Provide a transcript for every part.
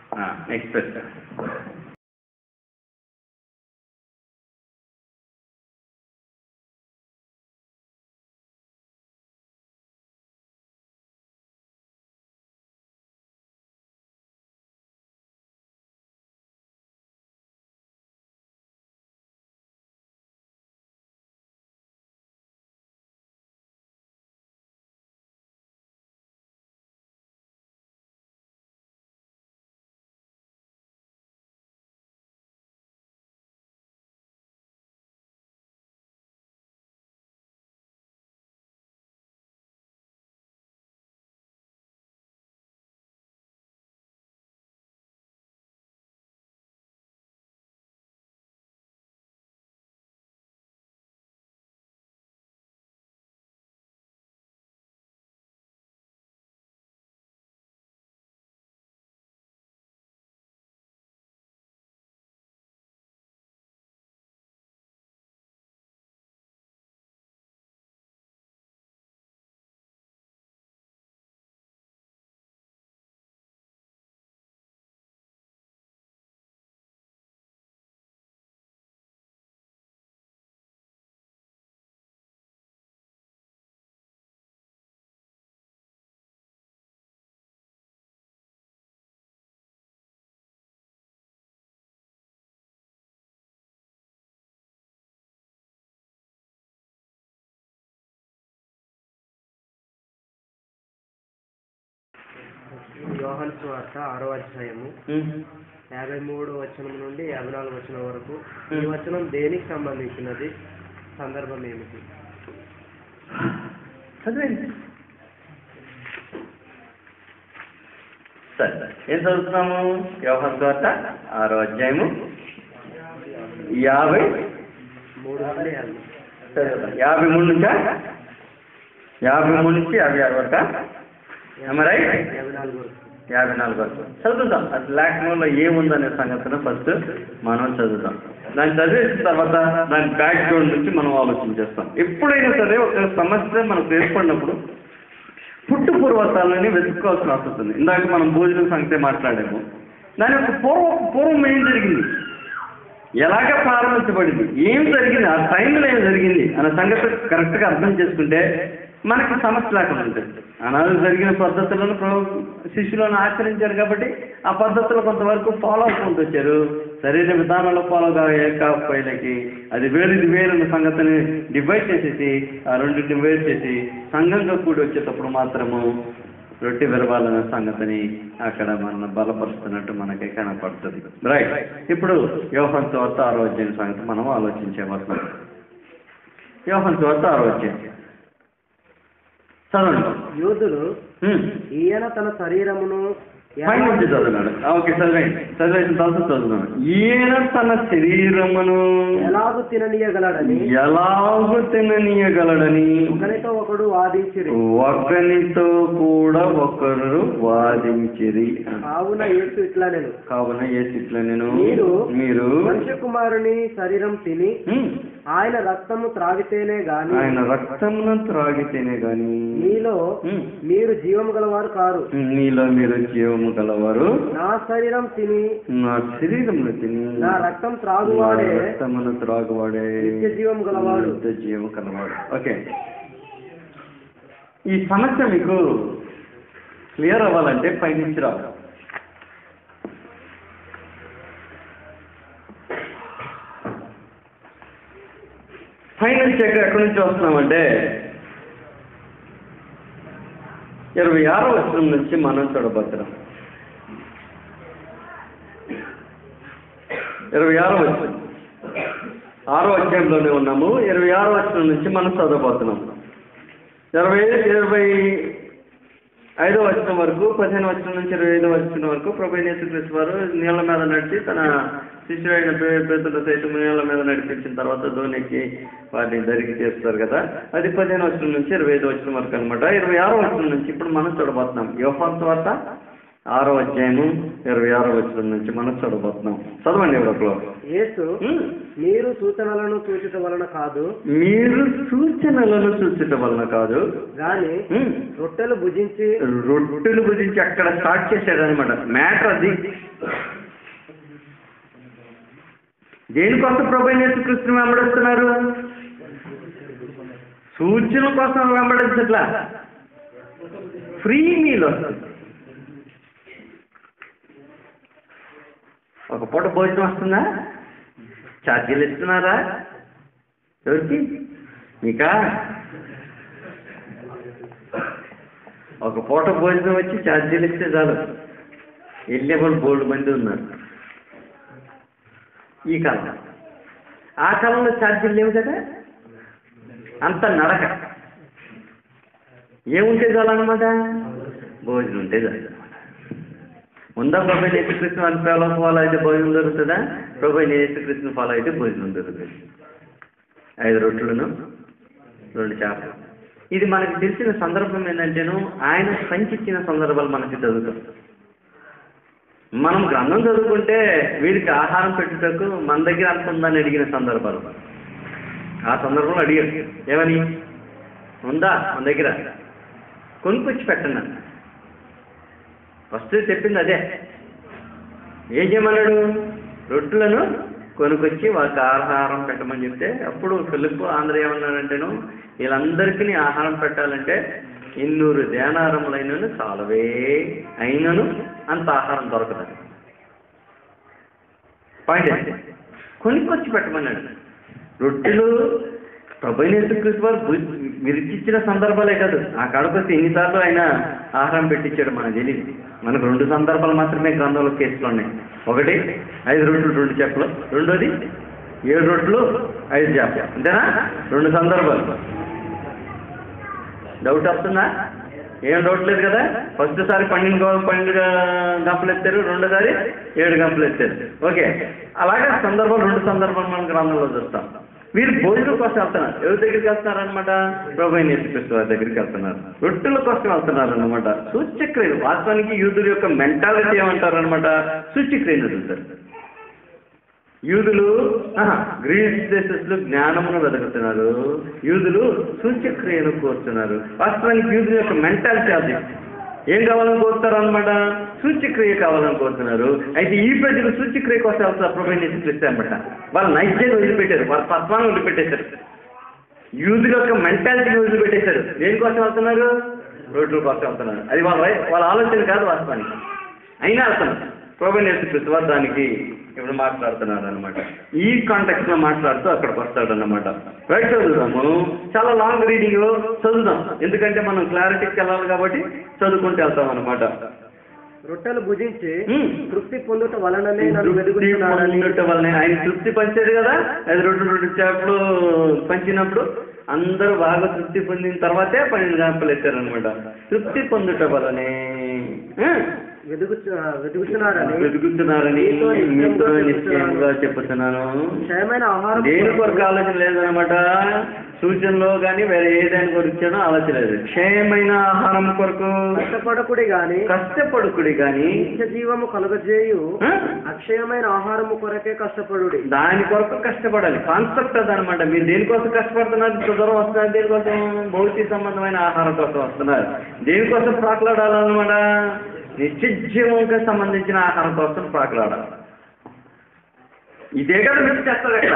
Next ప్రశ్న యోహన్ స్వార్త ఆరో అధ్యాయము యాభై మూడు వచనం నుండి యాభై నాలుగు వచనం వరకు ఈ వచనం దేనికి సంబంధించినది సందర్భం ఏమిటి చదివేండి సరే ఏం చదువుతున్నాము వ్యవహార స్వార్త ఆరో అధ్యాయము యాభై మూడు నుండి యాభై చదువుతాం యాభై మూడు నుంచా యాభై మూడు నుంచి యాభై ఆరు వరకా రైట్ యాభై నాలుగు వరకు యాభై నాలుగు వరకు చదువుతాం అది లేఖనంలో ఏముందనే సంగతిని ఫస్ట్ మనం చదువుతాం దాన్ని చదివేసిన తర్వాత దాని బ్యాక్గ్రౌండ్ నుంచి మనం ఆలోచించేస్తాం ఎప్పుడైనా సరే ఒక సమస్య మనకు ఏర్పడినప్పుడు పుట్టు పూర్వతాలని వెతుక్కోవాల్సిన అవసరం ఉంది ఇందాక మనం భోజనం సంగతి మాట్లాడాము దాని యొక్క పూర్వ పూర్వం ఏం జరిగింది ఎలాగ ప్రారంభించబడింది ఏం జరిగింది ఆ టైంలో ఏం జరిగింది అనే సంగతి కరెక్ట్గా అర్థం చేసుకుంటే మనకి సమస్య లేకుండా ఉంటుంది అనాలు జరిగిన పద్ధతులను ప్రభు శిష్యులను ఆచరించారు కాబట్టి ఆ పద్ధతులు కొంతవరకు ఫాలో అవుకుంటూ వచ్చారు సరైన విధానంలో ఫాలో కాకపోయేలకి అది వేరు ఇది వేరు అన్న సంగతిని డివైడ్ చేసేసి ఆ రెండింటిని వేరు చేసి సంఘంగా కూడి వచ్చేటప్పుడు మాత్రము రొట్టె విరవాలనే సంగతిని అక్కడ మన బలపరుస్తున్నట్టు మనకి కనపడుతుంది రైట్ ఇప్పుడు యోహన్ చోత ఆరోగ్యం సంగతి మనం ఆలోచించేవాళ్ళం యోహన్ చోత ఆరోగ్యం చదవండి యూదులు హ్మ్. ఈయన తన శరీరమును పైన నుంచి చదవనాడు ఓకే చదివేయండి చదివేసిన తర్వాత చదువుతున్నాను ఈయన తన శరీరమును ఎలాగూ తిననీయగలడని ఎలాగూ తిననీయగలడని ఒకరితో ఒకడు వాదించిరి ఒకరితో కూడా ఒకరు వాదించిరి కావున యేసు ఇట్లా నేను కావున ఏ సిట్లో నేను మీరు మీరు మనుష్య కుమారుని శరీరం తిని హ్మ్, ఆయన రక్తము త్రాగితేనే గాని ఆయన రక్తమును త్రాగితేనే గాని మీలో హ్మ్, మీరు జీవము గలవారు కారు నీలో మీరు జీవము గలవారు నా శరీరం తిని నా శరీరమును తిని నా రక్తం త్రాగువాడే నా రక్తమును త్రాగువాడే నిత్య జీవం గలవాడు. నిత్య జీవం గలవాడు ఓకే ఈ సమస్య మీకు క్లియర్ అవ్వాలంటే పైనుంచి రావాలి పైనుంచి ఎక్కడ ఎక్కడి నుంచి వస్తున్నామంటే ఇరవై ఆరో వచనం నుంచి మనం చూడబోతున్నాం ఇరవై ఆరో వచనం ఆరో అధ్యాయంలోనే ఉన్నాము ఇరవై ఆరో వచనం నుంచి మనం చదవబోతున్నాం ఇరవై ఇరవై ఐదో వచనం వరకు పదిహేను వచనం నుంచి ఇరవై ఐదో వచనం వరకు ప్రభు యేసుక్రీస్తు వారు నీళ్ళ మీద నడిచి తన శిష్యుడైన పేతుల సైతం నీళ్ళ మీద నడిపించిన తర్వాత ధోనికి వారిని దరికి చేస్తారు కదా అది పదిహేను వచనం నుంచి ఇరవై ఐదో వచనం వరకు అనమాట ఇరవై ఆరో వచనం నుంచి ఇప్పుడు మనం చూడబోతున్నాం యోహాన్ తర్వాత ఆరో అధ్యాయము ఇరవై ఆరో వచ్చిన నుంచి మనం చదవబోతున్నాం చదవండి ఎవరొకరు యేసు మీరు సూచనలను సూచిత వలన కాదు మీరు సూచనలను సూచట వలన కాదు గాని ఉమ్, రొట్టెలు భుజించి రొట్టెలు గురించి అక్కడ స్టార్ట్ చేశాడు అనమాట మ్యాటర్ అది దేనికోసం ప్రభు యేసుక్రీస్తుని వెంబడిస్తున్నారు సూచన కోసం వెంబడించట్లా ఫ్రీ మీల్ వస్తుంది ఒక పూట భోజనం వస్తుందా ఛార్జీలు ఇస్తున్నారా ఎవరికి మీకా ఒక పూట భోజనం వచ్చి ఛార్జీలు ఇస్తే చాలు వెళ్ళే వాళ్ళు బోల్డ్ మంది ఉన్నారు ఈ కాలం ఆ కాలంలో ఛార్జీలు లేవు కదా అంత నడక ఏముంటే చాలన్నమాట భోజనం ఉంటే చాలు ఉందా ప్రభు యేసుకృష్ణ అని ఫాలో ఫాలో అయితే భోజనం దొరుకుతుందా ప్రభు యేసుకృష్ణ ఫాలో అయితే భోజనం దొరుకుతుంది ఐదు రొట్టెలను రెండు చేపలు ఇది మనకు తెలిసిన సందర్భం ఏంటంటేను ఆయన సంచిచ్చిన సందర్భాలు మనకి చదువుతాం మనం గ్రంథం చదువుకుంటే వీరికి ఆహారం పెట్టుటకు మన దగ్గర అంత ఉందని అడిగిన సందర్భాలు ఆ సందర్భంలో అడిగారు ఏమని ఉందా మన దగ్గర కొనుక్కొచ్చి పెట్టండి అన్న. ఫస్ట్ చెప్పింది అదే ఏం చేయమన్నాడు రొట్టెలను కొనుక్కొచ్చి వాళ్ళకి ఆహారం పెట్టమని చెప్తే అప్పుడు ఫిలిప్ ఆంధ్ర ఏమన్నాడంటేను వీళ్ళందరికీ ఆహారం పెట్టాలంటే ఇన్నూరు దేనారములైనను చాలవే అయినను అంత ఆహారం దొరకదు పాయింట్ ఏంటి? కొనుక్కొచ్చి పెట్టమన్నాడు రొట్టెలు ప్రభైనేశ్వర వారు భు- విరిచిచ్చిన సందర్భాలే కాదు ఆ కడపతి ఎన్నిసార్లు ఆయన ఆహారం పెట్టించాడు మనకు తెలియదు మనకు రెండు సందర్భాలు మాత్రమే గ్రంథంలో కేసులు ఉన్నాయి ఒకటి ఐదు రొట్టెలు రెండు చెప్పులు రెండోది ఏడు రొట్టెలు ఐదు చేపలు అంతేనా రెండు సందర్భాలు డౌట్ వస్తుందా ఏం డౌట్ లేదు కదా ఫస్ట్ సారి పన్నెండు గో- పన్నెండు గా- గంపలు ఎత్తారు రెండోసారి ఏడు గంపలు ఎత్తారు ఓకే అలాగే సందర్భం రెండు సందర్భాలు మనం గ్రంథంలో చూస్తాం వీరు భోజనం కోసం వెళ్తున్నారు ఎవరి దగ్గరికి వెళ్తున్నారు అనమాట ప్రభు నేర్చుకృష్ణ వారి దగ్గరికి వెళ్తున్నారు రొట్టెల కోసం వెళ్తున్నారు అనమాట సూచ్యక్రియలు వాస్తవానికి యూదుల యొక్క మెంటాలిటీ ఏమంటారు అనమాట సూచ్యక్రియలు అడుగుతారు యూదులు ఆహా, గ్రీస్ దేశస్తులు జ్ఞానమును వెతుకుతున్నారు యూదులు సూచ్యక్రియను కోరుతున్నారు వాస్తవానికి యూదుల యొక్క మెంటాలిటీ అది ఏం కావాలని కోరుతారు అనమాట సూచ్యక్రియ కావాలని కోరుతున్నారు అయితే ఈ ప్రజలు సూచ్యక్రియ కోసం వెళ్తారు ప్రభు చూస్తే అనమాట వాళ్ళు నైజ్యాన్ని వదిలిపెట్టారు వాళ్ళ తత్వాన్ని వదిలిపెట్టేశారు యూదుల యొక్క మెంటాలిటీని వదిలిపెట్టేశారు దేనికోసం వెళ్తున్నారు రోడ్ల కోసం వెళ్తున్నారు అది వాళ్ళ వై- వాళ్ళ ఆలోచన కాదు వాస్తవానికి అయినా వెళ్తున్నారు ప్రభు నేర్చుకృష్ణ వారు దానికి ఇప్పుడు మాట్లాడుతున్నారు అనమాట ఈ కాంటెక్స్ లో మాట్లాడుతూ అక్కడికి వస్తాడు అనమాట రైట్ చదువుదాము చాలా లాంగ్ రీడింగ్ చదువుదాం ఎందుకంటే మనం క్లారిటీకి వెళ్ళాలి కాబట్టి చదువుకుంటూ వెళ్తాం అనమాట రొట్టెలు భుజించి హ్మ్. తృప్తి పొందుట వలననే నన్ను తృప్తి వెతుకుతున్నాడని పొందుట వల్లనే ఆయన తృప్తి పంచాడు కదా అది రెండు రెండు చేపలు పంచినప్పుడు అందరూ బాగా తృప్తి పొందిన తర్వాతే పన్నెండు చేపలు ఎత్తారనమాట తృప్తి పొందుట వల్లనే ఆ, వెతుకు వెతుకుతున్నారని వెతుకుతున్నారని మీతో నిశ్చయంగా చెప్పుతున్నాను క్షయమైన ఆహారం దేని కొరకు ఆలోచన లేదనమాట సూచనలో కానీ వేరే ఏ దాని కొరకు ఆలోచన లేదు క్షయమైన ఆహారం కొరకు కష్టపడకుడి గాని కష్టపడుకుడి కానీ నిత్య జీవము కలుగజేయు ఆ, అక్షయమైన ఆహారము కొరకే కష్టపడుడి దాని కొరకు కష్టపడాలి కాన్సెప్ట్ అదనమాట మీరు దేనికోసం కష్టపడుతున్నారు ఇంత దూరం వస్తున్నారు దేనికోసం భౌతిక సంబంధమైన ఆహారం కోసం వస్తున్నారు దేనికోసం ప్రాకులాడాలన్నమాట నిత్యజీవంకి సంబంధించిన ఆహారం కోసం ప్రాకులాడాలి ఇదే కదా మీరు చేస్తారు అక్కడ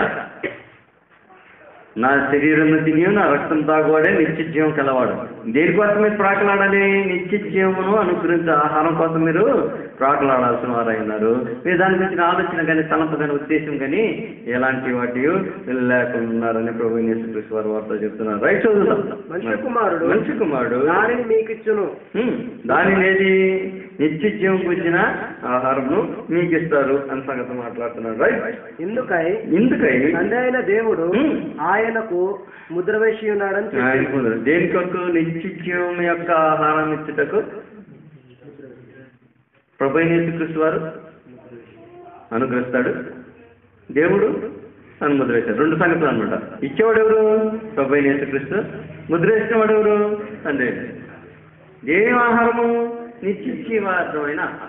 నా శరీరం తిని నా రక్తం తాగువాడే నిత్య జీవం కలవాడు దేనికోసం మీరు ప్రాకలాడాలి నిత్య జీవమును అనుగ్రహించే ఆహారం కోసం మీరు ప్రాకలాడాల్సిన వారై ఉన్నారు మీరు దాని గురించి ఆలోచన కానీ తలంపు కానీ ఉద్దేశం కానీ ఎలాంటి వాటి లేకుండా ఉన్నారని ప్రభు యేసుక్రీస్తు వారు వారితో చెప్తున్నారు రైట్ చదువుతాం మనుష్య కుమారుడు మనిషి కుమారుడు దానిని మీకు ఇచ్చును హ్మ్. దానిని ఏది నిత్య జీవం గురించిన ఆహారమును మీకు ఇస్తారు అని సంగతి మాట్లాడుతున్నారు రైట్ ఇందుకై ఎందుకై తండ్రి అయిన దేవుడు హ్మ్. ఆయనకు ముద్ర వేసి ఉన్నాడని చెప్పి ఆయనకు దేని కొరకు నిత్యం యొక్క ఆహారం ఇచ్చుటకు ప్రభు యేసుక్రీస్తు వారు అనుగ్రహిస్తాడు దేవుడు అని ముద్ర వేశాడు రెండు సంగతులు అనమాట ఇచ్చేవాడు ఎవరు ప్రభు యేసుక్రీస్తు ముద్ర వేసిన వాడు ఎవరు తండ్రి దేని ఆహారము నిత్య జీవార్థమైన ఆహారం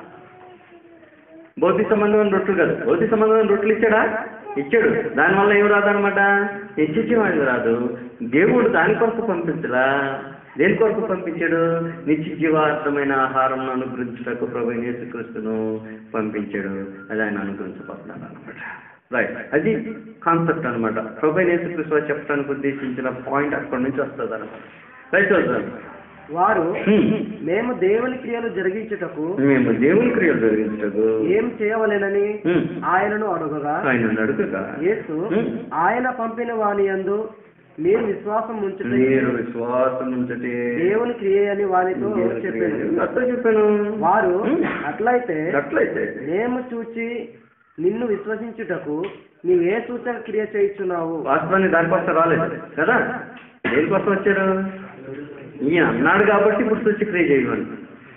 భౌతిక సంబంధమైన రొట్టెలు కాదు భౌతిక సంబంధమైన రొట్టెలు ఇచ్చాడా ఇచ్చాడు దానివల్ల ఏం రాదనమాట నిత్యజీవానికి రాదు దేవుడు దాని కొరకు పంపించలా దేని కొరకు పంపించాడు నిత్య జీవార్థమైన ఆహారం అనుగ్రహించటకు ప్రభు యేసుక్రీస్తును పంపించాడు అది ఆయన అనుగ్రహించబడుతున్నాడు అనమాట రైట్ అది కాన్సెప్ట్ అనమాట ప్రభు యేసుక్రీస్తు వారు చెప్పడానికి ఉద్దేశించిన పాయింట్ అక్కడి నుంచి వస్తుంది అనమాట రైట్ చూద్దాం వారు హ్మ్. మేము దేవుని క్రియలు జరిగించుటకు మేము దేవుని క్రియలు జరిగించటకు ఏం చేయవలెనని హ్మ్. ఆయనను అడుగగా ఆయన అడుగుగా యేసు హ్మ్. ఆయన పంపిన వాని యందు మీరు విశ్వాసం ఉంచుట మీరు విశ్వాసం ఉంచటే దేవుని క్రియ అని వారితో దేవుని క్రియ. చెప్పాను అట్లా చెప్పాను వారు హ్మ్. అట్లయితే అట్లయితే మేము చూచి నిన్ను విశ్వసించుటకు నీవు ఏ సూచక క్రియ చేయించున్నావు వాస్తవాన్ని దానికోసం రాలేదు కదా దేనికోసం వచ్చారు ఈయన అన్నాడు కాబట్టి ఇప్పుడు సూచి క్రియ చేయమని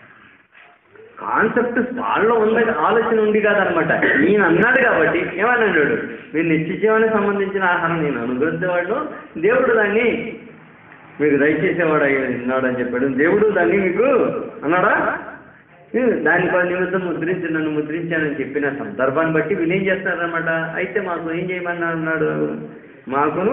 కాన్సెప్ట్ వాళ్ళలో ఉన్న ఆలోచన ఉంది కాదనమాట ఈయన అన్నాడు కాబట్టి ఏమని అన్నాడు మీరు నిత్యజీవానికి సంబంధించిన ఆహారం నేను అనుగ్రహించేవాడు దేవుడు దాన్ని మీకు దయచేసేవాడు అయి ఉన్నాడు అని చెప్పాడు దేవుడు దాన్ని మీకు అన్నాడా ఏ, దాని పది నిమిషం ముద్రించి నన్ను ముద్రించానని చెప్పిన సందర్భాన్ని బట్టి వీళ్ళు ఏం చేస్తారనమాట అయితే మాకు ఏం చేయమన్నా అన్నాడు మాకును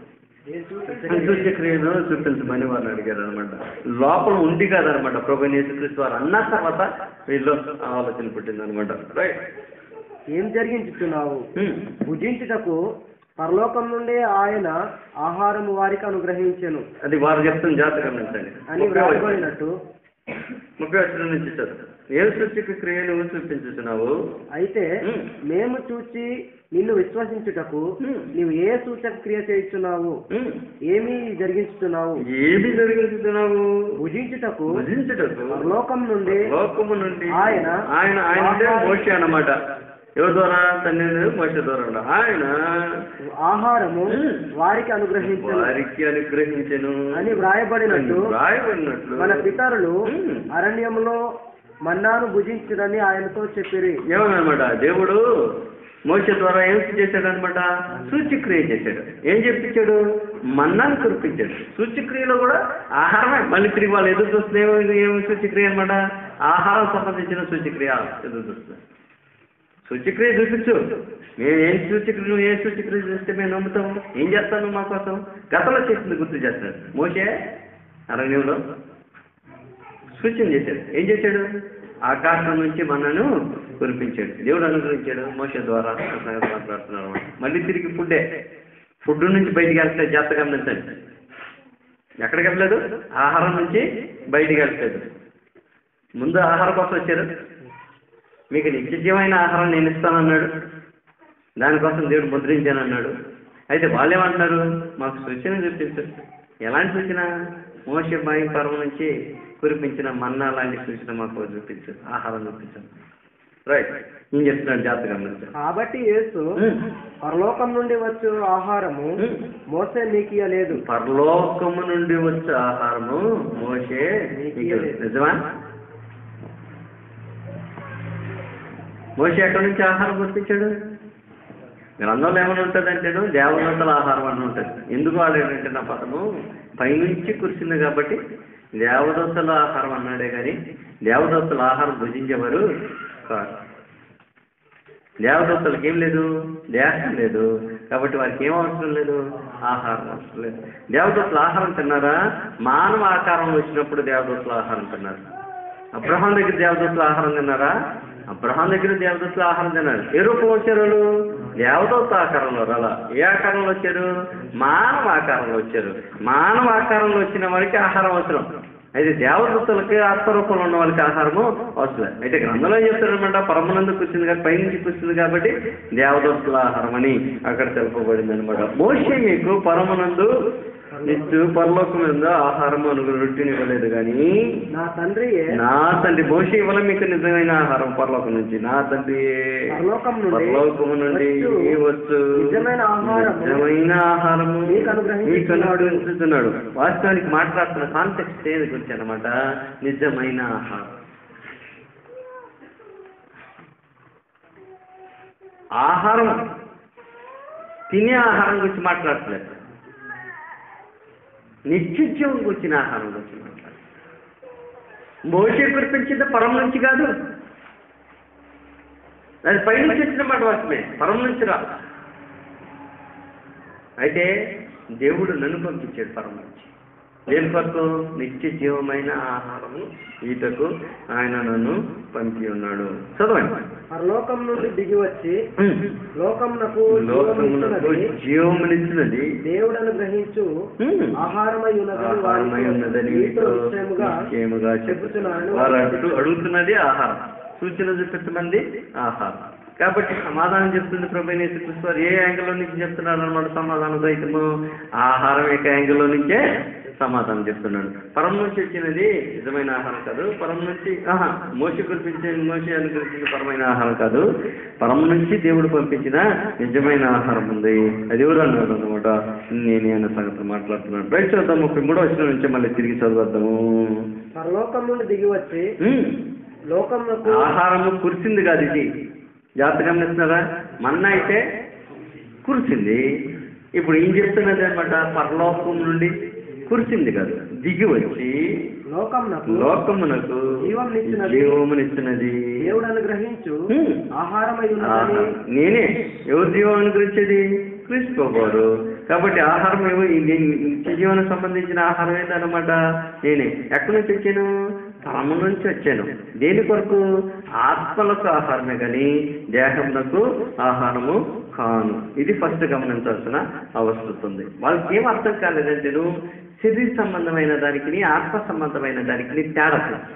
సూచక్రియను చూపించమని వారిని అడిగారు అనమాట లోపల ఉంది కాదనమాట ప్రభు యేసుక్రీస్తు వారు అన్న తర్వాత వీళ్ళు ఆలోచన పుట్టింది అనమాట రైట్ ఏం జరిగించుచున్నావు భుజించుటకు పరలోకం నుండి ఆయన ఆహారము వారికి అనుగ్రహించెను అది వారు చెప్తున్న జాతకం గమనించండి అని ముప్పై వచనం. వ్రాయబడినట్టు ముప్పై వచ్చిన నుంచి చదువు ఏ సూచక క్రియను చూపించుతున్నావు అయితే హ్మ్. మేము చూచి నిన్ను విశ్వసించుటకు హ్మ్. నీవు ఏ సూచక క్రియ చేయించున్నావు ఉమ్, ఏమి జరిగించుతున్నావు ఏమి జరిగించుతున్నావు భుజించుటకు భుజించుటకు పరలోకం నుండి లోకము నుండి ఆయన ఆయన ఆయన అంటే మోషే అన్నమాట ఎవరి ద్వారా తండ్రి మోషే ద్వారా ఉండ. ఆయన ఆహారము హ్మ్. వారికి అనుగ్రహించను వారికి అనుగ్రహించను అని వ్రాయబడినట్టు రాయబడినట్లు మన పితరులు హ్మ్. అరణ్యములో మన్నాను భుజించురని ఆయనతో చెప్పిరి ఏమన్నమాట దేవుడు మోస ద్వారా ఏం చేశాడు అనమాట సూచిక్రియ చేశాడు ఏం చెప్పించాడు మన్నాను కురిపించాడు సూచిక్రియలో కూడా ఆహారమే మళ్ళీ తిరిగి వాళ్ళు ఎదురు చూస్తుంది ఏమో ఇది ఏమి సూచిక్రియ అనమాట ఆహారం సంబంధించిన సూచిక్రియ ఎదురు చూస్తుంది సూచిక్రియ చూపించు మేము ఏం సూచిక్రియ నువ్వు ఏ సూచిక్రియ చూస్తే మేము నమ్ముతాము ఏం చేస్తాను మా కోసం గతంలో చేసింది గుర్తు చేస్తాడు మోసే అరణ్యంలో సూచన చేశాడు ఏం చేశాడు ఆకాశం నుంచి మనను కురిపించాడు దేవుడు అనుగ్రహించాడు మోస ద్వారా ఆ సంగతి మాట్లాడుతున్నారు అన్నమాట. మళ్ళీ తిరిగి ఫుడ్డే ఫుడ్ నుంచి బయటికి వెళ్తే జాగ్రత్తగా గమనించండి ఎక్కడికి వెళ్ళలేదు ఆహారం నుంచి బయటికి వెళ్ళలేదు ముందు ఆహారం కోసం వచ్చారు మీకు నిత్యజీవమైన ఆహారం నేను ఇస్తానన్నాడు దానికోసం దేవుడు ముద్రించానన్నాడు అయితే వాళ్ళు ఏమంటున్నారు మాకు సూచన చూపించు ఎలాంటి సూచన మోస బాయి పర్వం నుంచి కురిపించిన మన్నా లాంటి సూచన మాకు చూపించు ఆహారం చూపించు రైట్ నేను చెప్తున్నాను జాగ్రత్తగా గమనించండి. కాబట్టి యేసు ఉమ్. పరలోకం నుండి వచ్చు ఆహారము ఉమ్. మోసే నీకియలేదు పరలోకము నుండి వచ్చే ఆహారము మోసే నీకు నిజమా మోసే ఎక్కడి నుంచి ఆహారం గుర్తించాడు గ్రంథంలో ఏమైనా ఉంటుందంటే దేవదత్తల ఆహారం అని ఉంటుంది ఎందుకు వాడేటంటే నా పదము పైనుంచి కురిసింది కాబట్టి దేవదత్తల ఆహారం అన్నాడే కానీ దేవదత్తల ఆహారం భుజించేవారు కాదు దేవదత్తలకు ఏం లేదు దేహం లేదు కాబట్టి వారికి ఏం అవసరం లేదు ఆహారం అవసరం లేదు దేవదత్తులు ఆహారం తిన్నారా మానవ ఆకారంలో వచ్చినప్పుడు దేవదత్తుల ఆహారం తిన్నారు అబ్రహాం దగ్గర దేవదత్తుల ఆహారం తిన్నారా అబ్రహాం దగ్గర దేవదత్తుల ఆహారం తిన్నారు ఏ రూపంలో వచ్చారు వాళ్ళు దేవదత్త ఆకారంలో రాలా ఏ ఆకారంలో వచ్చారు మానవ ఆకారంలో వచ్చారు మానవ ఆకారంలో వచ్చిన వారికి ఆహారం అవసరం అయితే దేవదత్తులకి ఆత్మరూపంలో ఉన్న వాళ్ళకి ఆహారము అవసరం అయితే గ్రంథంలో ఏం చెప్తారనమాట పరమనందు కూర్చుంది కాబట్టి పైనుంచి కూర్చుంది కాబట్టి దేవదత్తుల ఆహారం అని అక్కడ తెలుపబడింది అనమాట మోషే మీకు పరమనందు ఇచ్చు పరలోకం మీద ఆహారం అనుగు రొట్టిని ఇవ్వలేదు కానీ నా తండ్రియే నా తండ్రి మోషే ఇవ్వలే మీకు నిజమైన ఆహారం పరలోకం నుంచి నా తండ్రి పరలోకం నుండి పరలోకము నుండి వచ్చు వచ్చు నిజమైన ఆహారము నిజమైన ఆహారము మీకు అనుగ్రహించుచున్నాడు. మీకు అనుగ్రహించుతున్నాడు వాస్తవానికి మాట్లాడుతున్న కాంటెక్స్ట్ ఏది గురించి అనమాట నిజమైన ఆహారం ఆహారం తినే ఆహారం గురించి మాట్లాడట్లేదు నిత్యత్యం గురించిన ఆహారం గురించి మాట్లాడు మోసే కురిపించింది పరం నుంచి కాదు అది పై నుంచి వచ్చిన మాట వాక్యమే పరం నుంచి రా అయితే దేవుడు నన్ను పంపించాడు పరం నుంచి దేని కొరకు నిత్య జీవమైన ఆహారము ఈతకు ఆయన నన్ను పంపి ఉన్నాడు చదవండి పరలోకం నుండి దిగి వచ్చి లోకమునకు లోకమునకు జీవమిచ్చినది జీవమునిచ్చినది దేవుడను గ్రహించు హ్మ్. ఆహారమై ఉన్నదని ఆహారమై ఉన్నదని మీతో మీతో నిశ్చయముగా నిశ్చయముగా చెబుతున్నాను వారు అడుగు అడుగుతున్నది ఆహారం సూచన చూపెట్టమంది ఆహారం కాబట్టి సమాధానం చెప్తుంది ప్రభు యేసుక్రీస్తు వారు ఏ యాంగిల్లో నుంచి చెప్తున్నారు అన్నమాట సమాధానం సైతము ఆహారం యొక్క యాంగిల్లో నుంచే సమాధానం చెప్తున్నాడు పరం నుంచి వచ్చినది నిజమైన ఆహారం కాదు పరం నుంచి ఆహా మోసి కురిపించే మోసి అనుకరించిన పరమైన ఆహారం కాదు పరం నుంచి దేవుడు పంపించిన నిజమైన ఆహారం ఉంది అది ఎవరు అన్నారు అనమాట నేనే అన్న సంగతి మాట్లాడుతున్నాను రైట్ చదువుతాం ముప్పై మూడో వచ్చిన నుంచి మళ్ళీ తిరిగి చదువుతాము పరలోకం నుండి దిగి వచ్చి ఉమ్. లోకమునకు ఆహారము కురిసింది కాదు ఇది జాగ్రత్త గమనిస్తున్నారా మన్నా అయితే కురిసింది ఇప్పుడు ఏం చెప్తున్నది అనమాట పరలోకం నుండి కురిసింది కాదు దిగి వచ్చి లోకమునకు లోకమునకు జీవమునిచ్చినది. జీవమునిచ్చినది దేవుడను గ్రహించు హ్మ్. ఆహారమై ఉన్నదని ఆహారం. నేనే ఎవరు జీవం అనుగ్రహించేది క్రీస్తు వారు కాబట్టి ఆహారం ఏమో ఈ ని- నిత్య జీవనం సంబంధించిన ఆహారం ఏంటన్నమాట నేనే ఎక్కడి నుంచి వచ్చాను పరమ నుంచి వచ్చాను దేని కొరకు ఆత్మలకు ఆహారమే కానీ దేహమునకు ఆహారము కాను ఇది ఫస్ట్ గమనించాల్సిన అవసరం ఉంది వాళ్ళకి ఏం అర్థం కాలేదంటే నువ్వు శరీర సంబంధమైన దానికి ఆత్మ సంబంధమైన దానికి తేడా తెలుసు.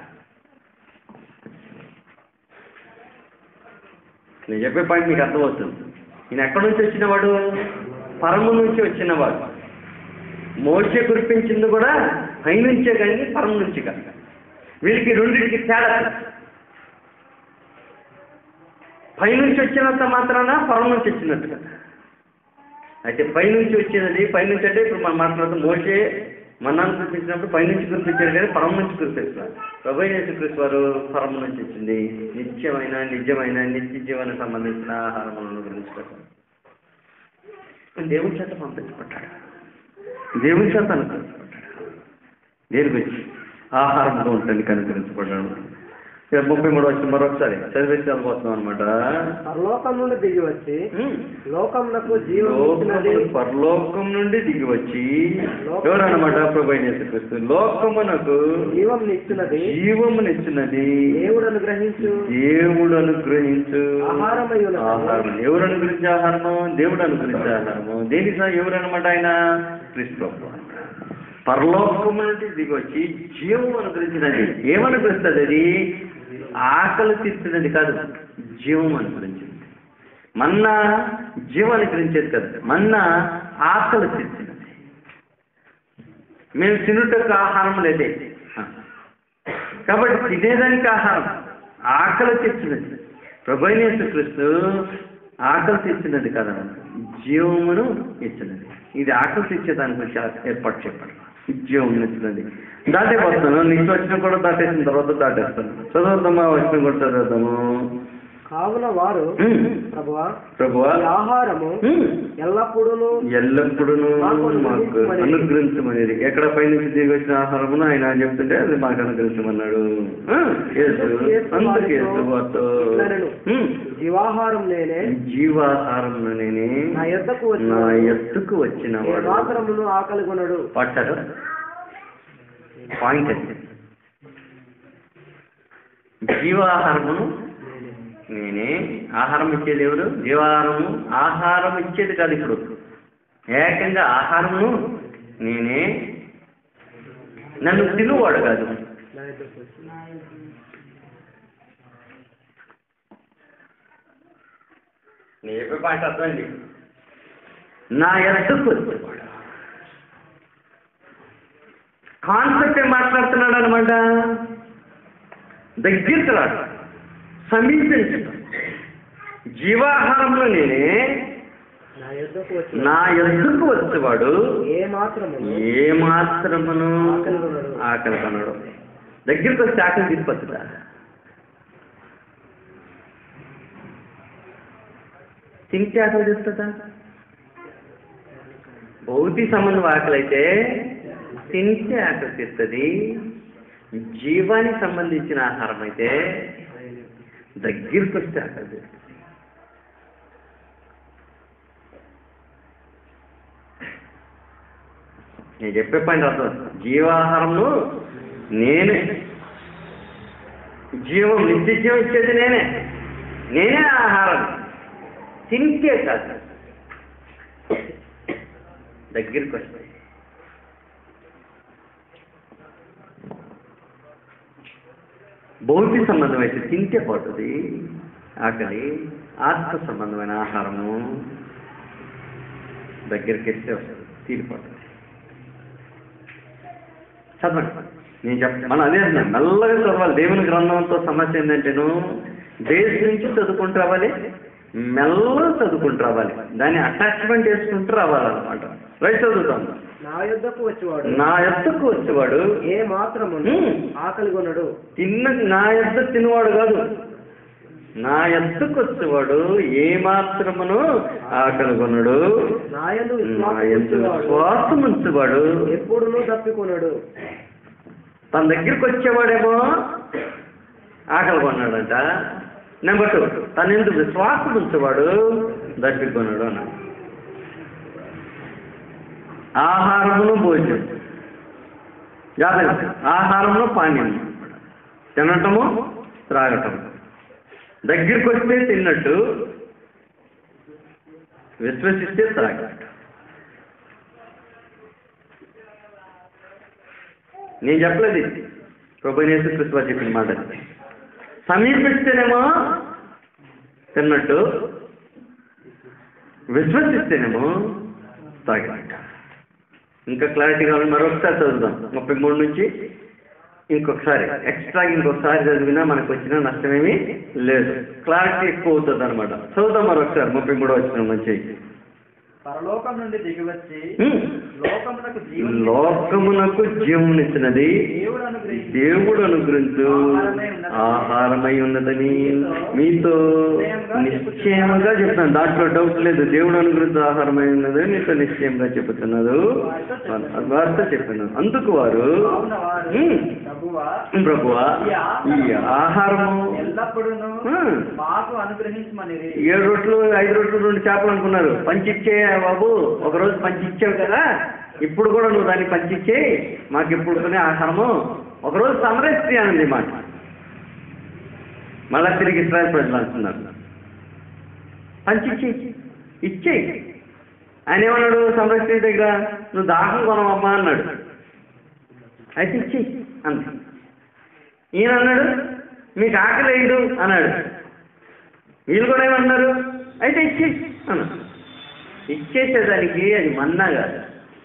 నేను చెప్పే పాయింట్ మీకు అర్థమవుతుంది ఈయన ఎక్కడి నుంచి వచ్చినవాడు పరము నుంచి వచ్చినవాడు మోసే కురిపించింది కూడా పైనుంచే కానీ పరం నుంచి కాదు వీళ్ళకి రెండింటికి తేడా తెలుసు. పైనుంచి వచ్చినంత మాత్రాన పరం నుంచి వచ్చినట్టు కదా అయితే పైనుంచి వచ్చినది పైనుంచి అంటే ఇప్పుడు మనం మాట్లాడుతాం మోసే మన్నాన్ని కురిపించినప్పుడు పైనుంచి కురిపించారు కానీ పరం నుంచి కురిపిస్తున్నారు ప్రభు యేసుక్రీస్తు వారు పరం నుంచి వచ్చింది నిత్యమైన నిజమైన నిత్య జీవన సంబంధించిన ఆహారములను గురించి కదా దేవుని చేత పంపించబడ్డాడు దేవుని చేత అనుకరించబడ్డాడు దేని గురించి ఆహారంలో ఉంటుంది కనుకరించబడ్డాడు ఇక ముప్పై మూడు వచ్చిన మరొకసారి చదివేసి చదిపోతున్నాం అనమాట పరలోకం నుండి దిగి వచ్చి లోకమునకు జీవం ఇచ్చినది లోకమును పరలోకం నుండి దిగి వచ్చి ఎవరన్నమాట ప్రభు యేసుక్రీస్తు లోకమునకు జీవం ఇచ్చినది జీవమునిచ్చినది దేవుడను గ్రహించు దేవుడు అనుగ్రహించు ఆహారమై ఉన్నది. ఆహారం ఎవరు అనుగ్రహించే ఆహారము దేవుడు అనుగ్రహించే ఆహారము దేనికి సహా ఎవరు అనమాట ఆయన క్రీస్తు పరలోకము నుండి దిగి వచ్చి జీవం అనుగ్రహించినది ఏమనుగ్రహిస్తుంది అది ఆకలి తీర్చినది కాదు జీవం అనుగ్రహించింది మన్నా జీవం అనుగ్రహించేది కాదు మన్నా ఆకలి తీర్చినది మేము తినుటకు ఆహారం లేదే కాబట్టి తినేదానికి ఆహారం ఆకలి తెచ్చినది ప్రభైనేసు క్రీస్తు ఆకలి తెచ్చినది కదా జీవమును ఇచ్చినది ఇది ఆకలి తెచ్చేదాని గురించి ఏర్పాటు చెప్పండి జీవం ఇచ్చినది దాటేపోతాను నీకు వచ్చిన కూడా దాటేసిన తర్వాత దాటేస్తాను చదువుతామా వచ్చిన కూడా చదువుతాము కావున వారు ఉమ్. ప్రభువా ప్రభువా ఈ ఆహారము ఉమ్. ఎల్లప్పుడూ ఎల్లప్పుడూ మాకు అనుగ్రహించమనేది ఎక్కడ పైనుంచి దిగి వచ్చిన ఆహారమును ఆయన చెప్తుంటే అది మాకు అనుగ్రహించమన్నాడు ఆ, యేసు అందుకు యేసు వారితో ఉమ్, జీవాహారం నేనే జీవాహారం నేనే నా యొద్దకు వచ్చిన నా ఎత్తుకు వచ్చిన ఏ వాడు మాత్రమును ఆకలి కొనడు పట్టారు పాయింట్ అది జీవాహారమును నేనే ఆహారం ఇచ్చేది ఎవరు జీవాహారము ఆహారం ఇచ్చేది కాదు ఇప్పుడు ఏకంగా ఆహారమును నేనే నన్ను తినువాడు కాదు నా యొద్దకు వచ్చి నీ చెప్పే పాయింట్ అర్థమైంది నా ఎత్తుకు వచ్చేవాడు కాన్సెప్ట్ ఏం మాట్లాడుతున్నాడు అనమాట దగ్గరికి రాడు సమీపించడం జీవాహారంలో నేనే నా యొద్దకు వచ్చిన నా ఎద్దుకు వచ్చేవాడు ఏ మాత్రమును ఏ మాత్రమును ఆకలి కొనడు. ఆకలి కొనడు దగ్గరికి వచ్చి ఆకలి తీసుకొచ్చుదా తింటే ఆకలి తీస్తుందా భౌతిక సంబంధం ఆకలి అయితే తింటే ఆకలి తీస్తుంది జీవానికి సంబంధించిన ఆహారం అయితే దగ్గరికి వస్తే అక్కడి నేను చెప్పే పని అర్థం జీవాహారంలో నేనే జీవం నిత్య జీవం ఇచ్చేది నేనే నేనే ఆహారం తింటే కాదు దగ్గరికి వస్తాయి భౌతిక సంబంధమైతే తింటే పోతుంది ఆకలి ఆత్మ సంబంధమైన ఆహారము దగ్గరికి వస్తే వస్తుంది తీరిపోతుంది చదవండి నేను చెప్ మనం అదే అన్నాను మెల్లగా చదవాలి దేవుని గ్రంథంతో సమస్య ఏంటంటేను బేస్ నుంచి చదువుకుంటూ రావాలి మెల్లగా చదువుకుంటూ రావాలి దాన్ని అటాచ్మెంట్ చేసుకుంటూ రావాలన్నమాట రైట్ చదువుతాం నా యుద్ధకు వచ్చేవాడు నా ఎత్తుకు వచ్చేవాడు ఏ మాత్రము హ్మ్. ఆకలి కొనడు తిన్న నా ఎద్ద తినవాడు కాదు నా ఎద్దుకు వచ్చేవాడు ఏ మాత్రమును ఆకలి కొనడు నా యందు నా విశ్వాసం ఎందు ఉంచువాడు విశ్వాసం ఉంచేవాడు ఎప్పుడునూ తప్పికొనడు తన దగ్గరికి వచ్చేవాడేమో ఆకలి కొన్నాడంట నెంబర్ టూ తన ఎందుకు విశ్వాసం ఉంచేవాడు దగ్గర కొన్నాడు అన్నాడు ఆహారమును భోజనం జాగ్రత్త ఆహారమును పానీయం తినటము త్రాగటం దగ్గరికి వస్తే తిన్నట్టు విశ్వసిస్తే త్రాగటం నేను చెప్పలేదు ఇది ప్రభునేసు కృష్ణ చెప్పిన మాట ఇది. సమీపిస్తేనేమో తిన్నట్టు విశ్వసిస్తేనేమో తాగినట్టు ఇంకా క్లారిటీ కావాలి మరొకసారి చదువుదాం ముప్పై మూడు నుంచి ఇంకొకసారి ఎక్స్ట్రా ఇంకొకసారి చదివినా మనకు వచ్చిన నష్టమేమీ లేదు క్లారిటీ ఎక్కువ అవుతుంది అనమాట చదువుదాం మరొకసారి ముప్పై మూడో వచ్చిన మంచి పరలోకం నుండి దిగివచ్చి హ్మ్. లోకమునకు జీవం లోకమునకు జీవమునిచ్చినది దేవుడు అనుగ్రహించి దేవుడు అనుగ్రహించు ఆహారమై ఉన్నదని మీతో నిశ్చయముగా చెప్తాను దాంట్లో డౌట్ లేదు దేవుడు అనుగ్రహించు ఆహారమై ఉన్నదని మీతో నిశ్చయంగా చెబుతున్నారు వార్త చెప్పినాను అందుకు వారు కావున వారు "ఉమ్, ప్రభువా ప్రభువా ఈ ఆహారము ఎల్లప్పుడూ ఉమ్, మాకు అనుగ్రహించమని ఏడు రొట్లు ఐదు రొట్లు రెండు చేపలు అనుకున్నారు పంచిచ్చే బాబు ఒకరోజు పంచిచ్చావు కదా ఇప్పుడు కూడా నువ్వు దాన్ని పంచిచ్చే మాకు ఇప్పుడు కొనే ఆహారము ఒకరోజు సమరస్త్రీ అన్నది మాట మళ్ళా తిరిగి ఇస్రాయల్ ప్రజలు అంటున్నారు పంచిచ్చి ఇచ్చేయి ఆయన ఏమన్నాడు సమరస్త్రీ దగ్గర నువ్వు దాహం కొనవమ్మా అన్నాడు అయితే ఇచ్చేయి అంత ఈయన అన్నాడు మీకు ఆకలి వేయడు అన్నాడు వీళ్ళు కూడా ఏమన్నారు అయితే ఇచ్చి అన్నాడు ఇచ్చేసేదానికి అది మన్నా కాదు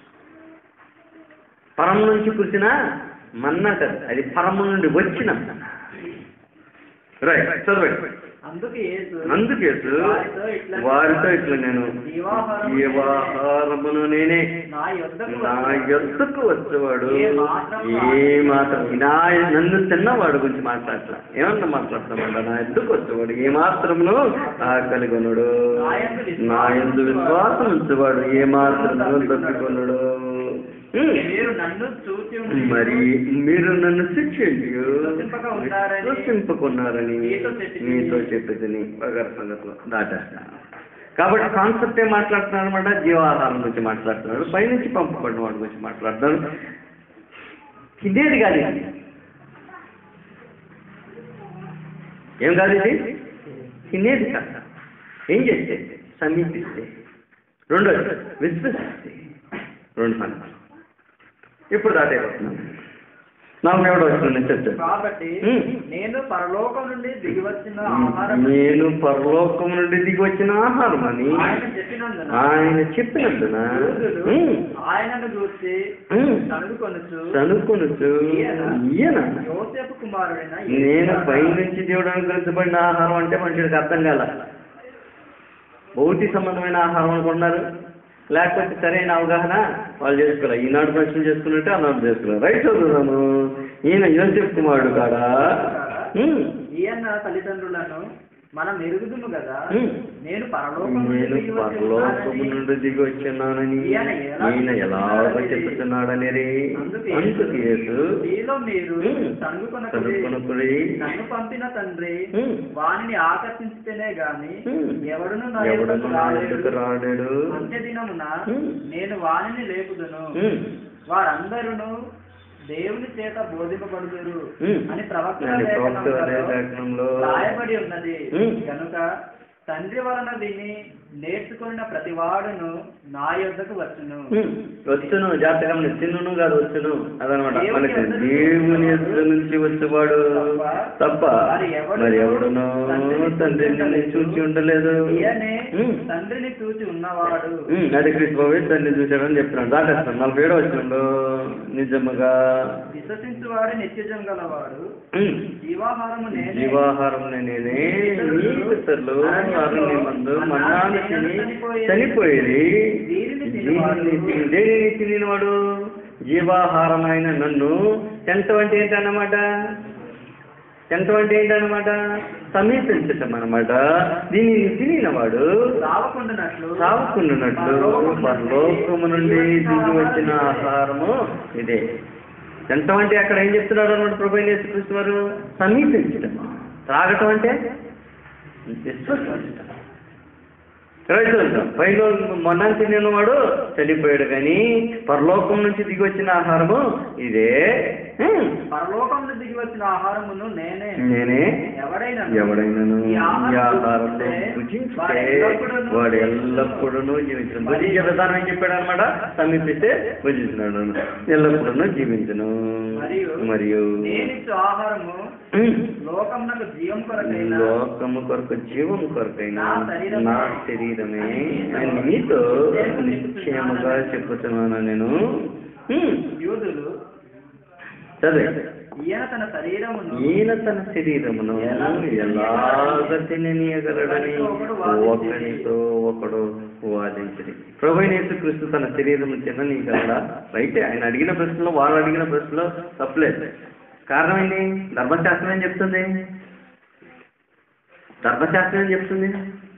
పరం నుంచి కురిసిన మన్నా కాదు అది పరము నుండి వచ్చిన రైట్ చదవండి అందుకు యేసు అందుకే వారితో ఇట్లా వారితో ఇట్లా నేను జీవాహారము జీవాహారమును నేనే నా యొద్దకు నా ఎత్తుకు వచ్చేవాడు ఏ మాత్రము ఏ మాత్రం నా నన్ను తిన్నవాడు గురించి మాట్లాడలా ఏమన్నా మాట్లాడుతున్నాడు నా ఎత్తుకు వచ్చేవాడు ఏ మాత్రమును ఆకలి కొనుడు నా ఎందు విశ్వాసం ఉంచేవాడు ఏ మాత్రమును తప్పికొనుడు హ్మ్. మీరు నన్ను చూచి ఉండి మరి మీరు నన్ను శిక్షించి విశ్వసింపక ఉన్నారని విశ్వసింపకున్నారని మీతో చెప్పితిని. మీతో చెప్పేదని పగారు సంగతిలో దాటేస్తాను కాబట్టి కాన్సెప్ట్ ఏం మాట్లాడుతున్నాడు అనమాట జీవాహారం గురించి మాట్లాడుతున్నాడు పైనుంచి పంపబడిన వాడి గురించి మాట్లాడుతున్నాడు తినేది కాదు ఇది. ఏం కాదు ఇది తినేది కాదు ఏం చేస్తే సమీపిస్తే రెండోది విశ్వసిస్తే రెండు సంగతులు ఇప్పుడు దాటైపోతున్నాను నాకు ఎవడో వచ్చింది చెప్తాను కాబట్టి హ్మ్. నేను పరలోకం నుండి దిగి వచ్చిన ఆహారం నేను పరలోకం నుండి దిగి వచ్చిన ఆహారం అని ఆయన చెప్పినందున ఆయన చెప్పినందున ఉమ్, ఆయనను చూసి ఉమ్, కనుగొనొచ్చు కనుక్కొనొచ్చు ఈయన యోసేపు కుమారుడైన నేను పైనుంచి దేవుడు అనుగ్రహించబడిన ఆహారం అంటే మనుషుడికి అర్థం కాల భౌతిక సంబంధమైన ఆహారం అనుకున్నారు లేకపోతే సరైన అవగాహన వాళ్ళు చేసుకోవాలి ఈనాడు ప్రశ్న చేసుకున్నట్టే ఆనాడు చేసుకోవాలి రైట్ చదువుతాను ఈయన యోసేపు కుమారుడు కాడా ఉమ్, ఈయన తల్లిదండ్రులను మనం ఎరుగుదుము కదా ఉమ్. నేను పరలోకం నుండి నేను దిగి వచ్చి పరలోకము ఉన్నానని. నుండి దిగి వచ్చినానని ఈయన ఎలా ఈయన ఎలాగ చెప్తున్నాడని రే అందుకు అందుకు యేసు మీలో మీరు ఉమ్. తనుకునకుడి చదువుకునకుడి నన్ను పంపిన తండ్రి ఉమ్. వానిని ఆకర్షించితేనే గాని ఉమ్. ఎవడును నా ఎవడను యొద్దకు నా రాలేడు. ఎదుకు రాడాడు అంత్య దినమున ఉమ్. నేను వానిని లేపుదును ఉమ్. వారందరూ దేవుని చేత బోధింపబడుదురు ఉమ్. అని ప్రవక్త అని ప్రవక్త లేఖనంలో లేఖనంలో రాయబడి ఉన్నది ఉమ్. కనుక తండ్రి వలన విని నేర్చుకున్న ప్రతి వాడును నా యొద్దకు వచ్చును ఉమ్. వచ్చును జాతకం తిన్నును కాదు వచ్చును అదనమాట దేవుని మనకి యొద్ద దేవుని ఎదురు నుంచి వచ్చేవాడు తప్ప మరి ఎవడును మరి ఎవడునో తండ్రిని చూచి ఉండలేదు ఈయనే ఉమ్. తండ్రిని చూచి ఉన్నవాడు ఉమ్, అది క్రిస్మోవే తండ్రి చూశాడని చెప్తున్నాడు దాటేస్తాను నలభై ఏడో వచ్చిండు నిజముగా విశ్వసించువాడు నిత్యజం గలవాడు ఉమ్, జీవాహారము నేనే జీవాహారం నేనే నీ పితరులు అరణ్యమందు మన్నాను తిని చనిపోయేది దీనిని దేనిని తినినవాడు జీవాహారమైన నన్ను ఎంత అంటే ఏంటన్నమాట ఎంత అంటే ఏంటన్నమాట సమీపించటం అన్నమాట దీనిని తినినవాడు రావకుండానట్లు సాగుకున్నట్లు పరలోకము నుండి దిగి వచ్చిన ఆహారము ఇదే ఎంత అంటే అక్కడ ఏం చెప్తున్నాడు అన్నమాట ప్రభు యేసుక్రీస్తు వారు సమీపించడం త్రాగటం అంటే విశ్వసించటం ఇరవై చూద్దాం పైలో మొన్న తిన్నవాడు చనిపోయాడు కానీ పరలోకం నుంచి దిగి వచ్చిన ఆహారము ఇదే హ్మ్. పరలోకంలో దిగి వచ్చిన ఆహారమును నేనే నేనే ఎవడైనా ఎవడైనాను ఈ ఈ ఆహారం ఆహారంలో భుజిస్తే భుజించితే వాడు ఎల్లప్పుడూ జీవించను భుజించే విధానం ఏం చెప్పాడు అనమాట సమీపిస్తే భుజించినాడు ఎల్లప్పుడూ జీవించను మరియు మరియు నేనిచ్చు ఆహారము ఉమ్, లోకమునకు జీవం కొరకైన లోకము కొరకు జీవం కొరకైన నా శరీరమే. నా శరీరమే అని నీతో నిశ్చయముగా చెప్పుతున్నాను నేను ఉమ్, యూదులు చదివే ఈయన తన శరీరమును ఈయన తన శరీరమును ఎలాగ తిననీయగలడని ఒకరితో ఒకడు వాదించడి ప్రభు యేసుక్రీస్తు తన శరీరం తిననీయగలడా రైతే ఆయన అడిగిన ప్రశ్నలో వాళ్ళు అడిగిన ప్రశ్నలో తప్పలేదు కారణం ఏంటి ధర్మశాస్త్రం ఏం చెప్తుంది ధర్మశాస్త్రం ఏం చెప్తుంది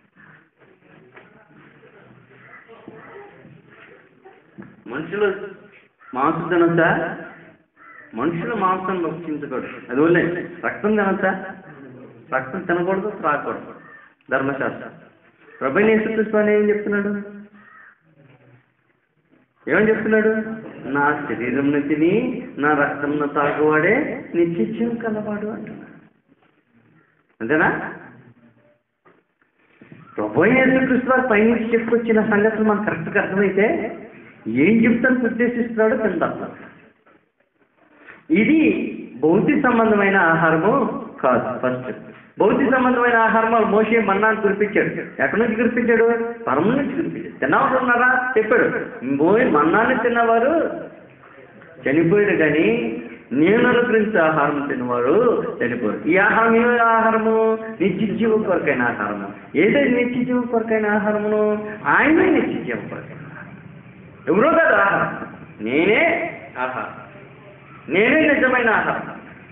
మనుషులు మాంసం తినొచ్చా మనుషులు మాంసం భక్షించకూడదు అది వల్లే రక్తం తినొచ్చా రక్తం తినకూడదు త్రాగకూడదు ధర్మశాస్త్రం ప్రభు యేసుక్రీస్తు అని ఏం చెప్తున్నాడు ఏమని చెప్తున్నాడు నా శరీరంను తిని నా రక్తంను తాగువాడే నిత్యం కలవాడు అంటున్నాడు అంతేనా ప్రభు యేసుక్రీస్తు వారు పైనుంచి చెప్పుకొచ్చిన సంగతులు మనకు కరెక్ట్గా అర్థమైతే ఏం చెప్తానికి ఉద్దేశిస్తున్నాడో తిందాం ఇది భౌతిక సంబంధమైన ఆహారము కాదు ఫస్ట్ భౌతిక సంబంధమైన ఆహారం వాళ్ళు మోసే మన్నాను కురిపించాడు ఎక్కడి నుంచి కురిపించాడు పరము నుంచి కురిపించాడు తిన్నవారు ఉన్నారా చెప్పాడు మోయి మన్నాన్ని తిన్నవారు చనిపోయాడు కానీ నేను అనుగ్రహించే ఆహారం తిన్నవారు చనిపోయారు ఈ ఆహారం ఏ ఆహారము నిత్య జీవం కొరకైన ఆహారము ఏదైతే నిత్య జీవం కొరకైన ఆహారమును ఆయనే నిత్య జీవం కొరకైన ఆహారం. ఎవరో కాదు ఆహారం నేనే ఆహారం నేనే నిజమైన ఆహారం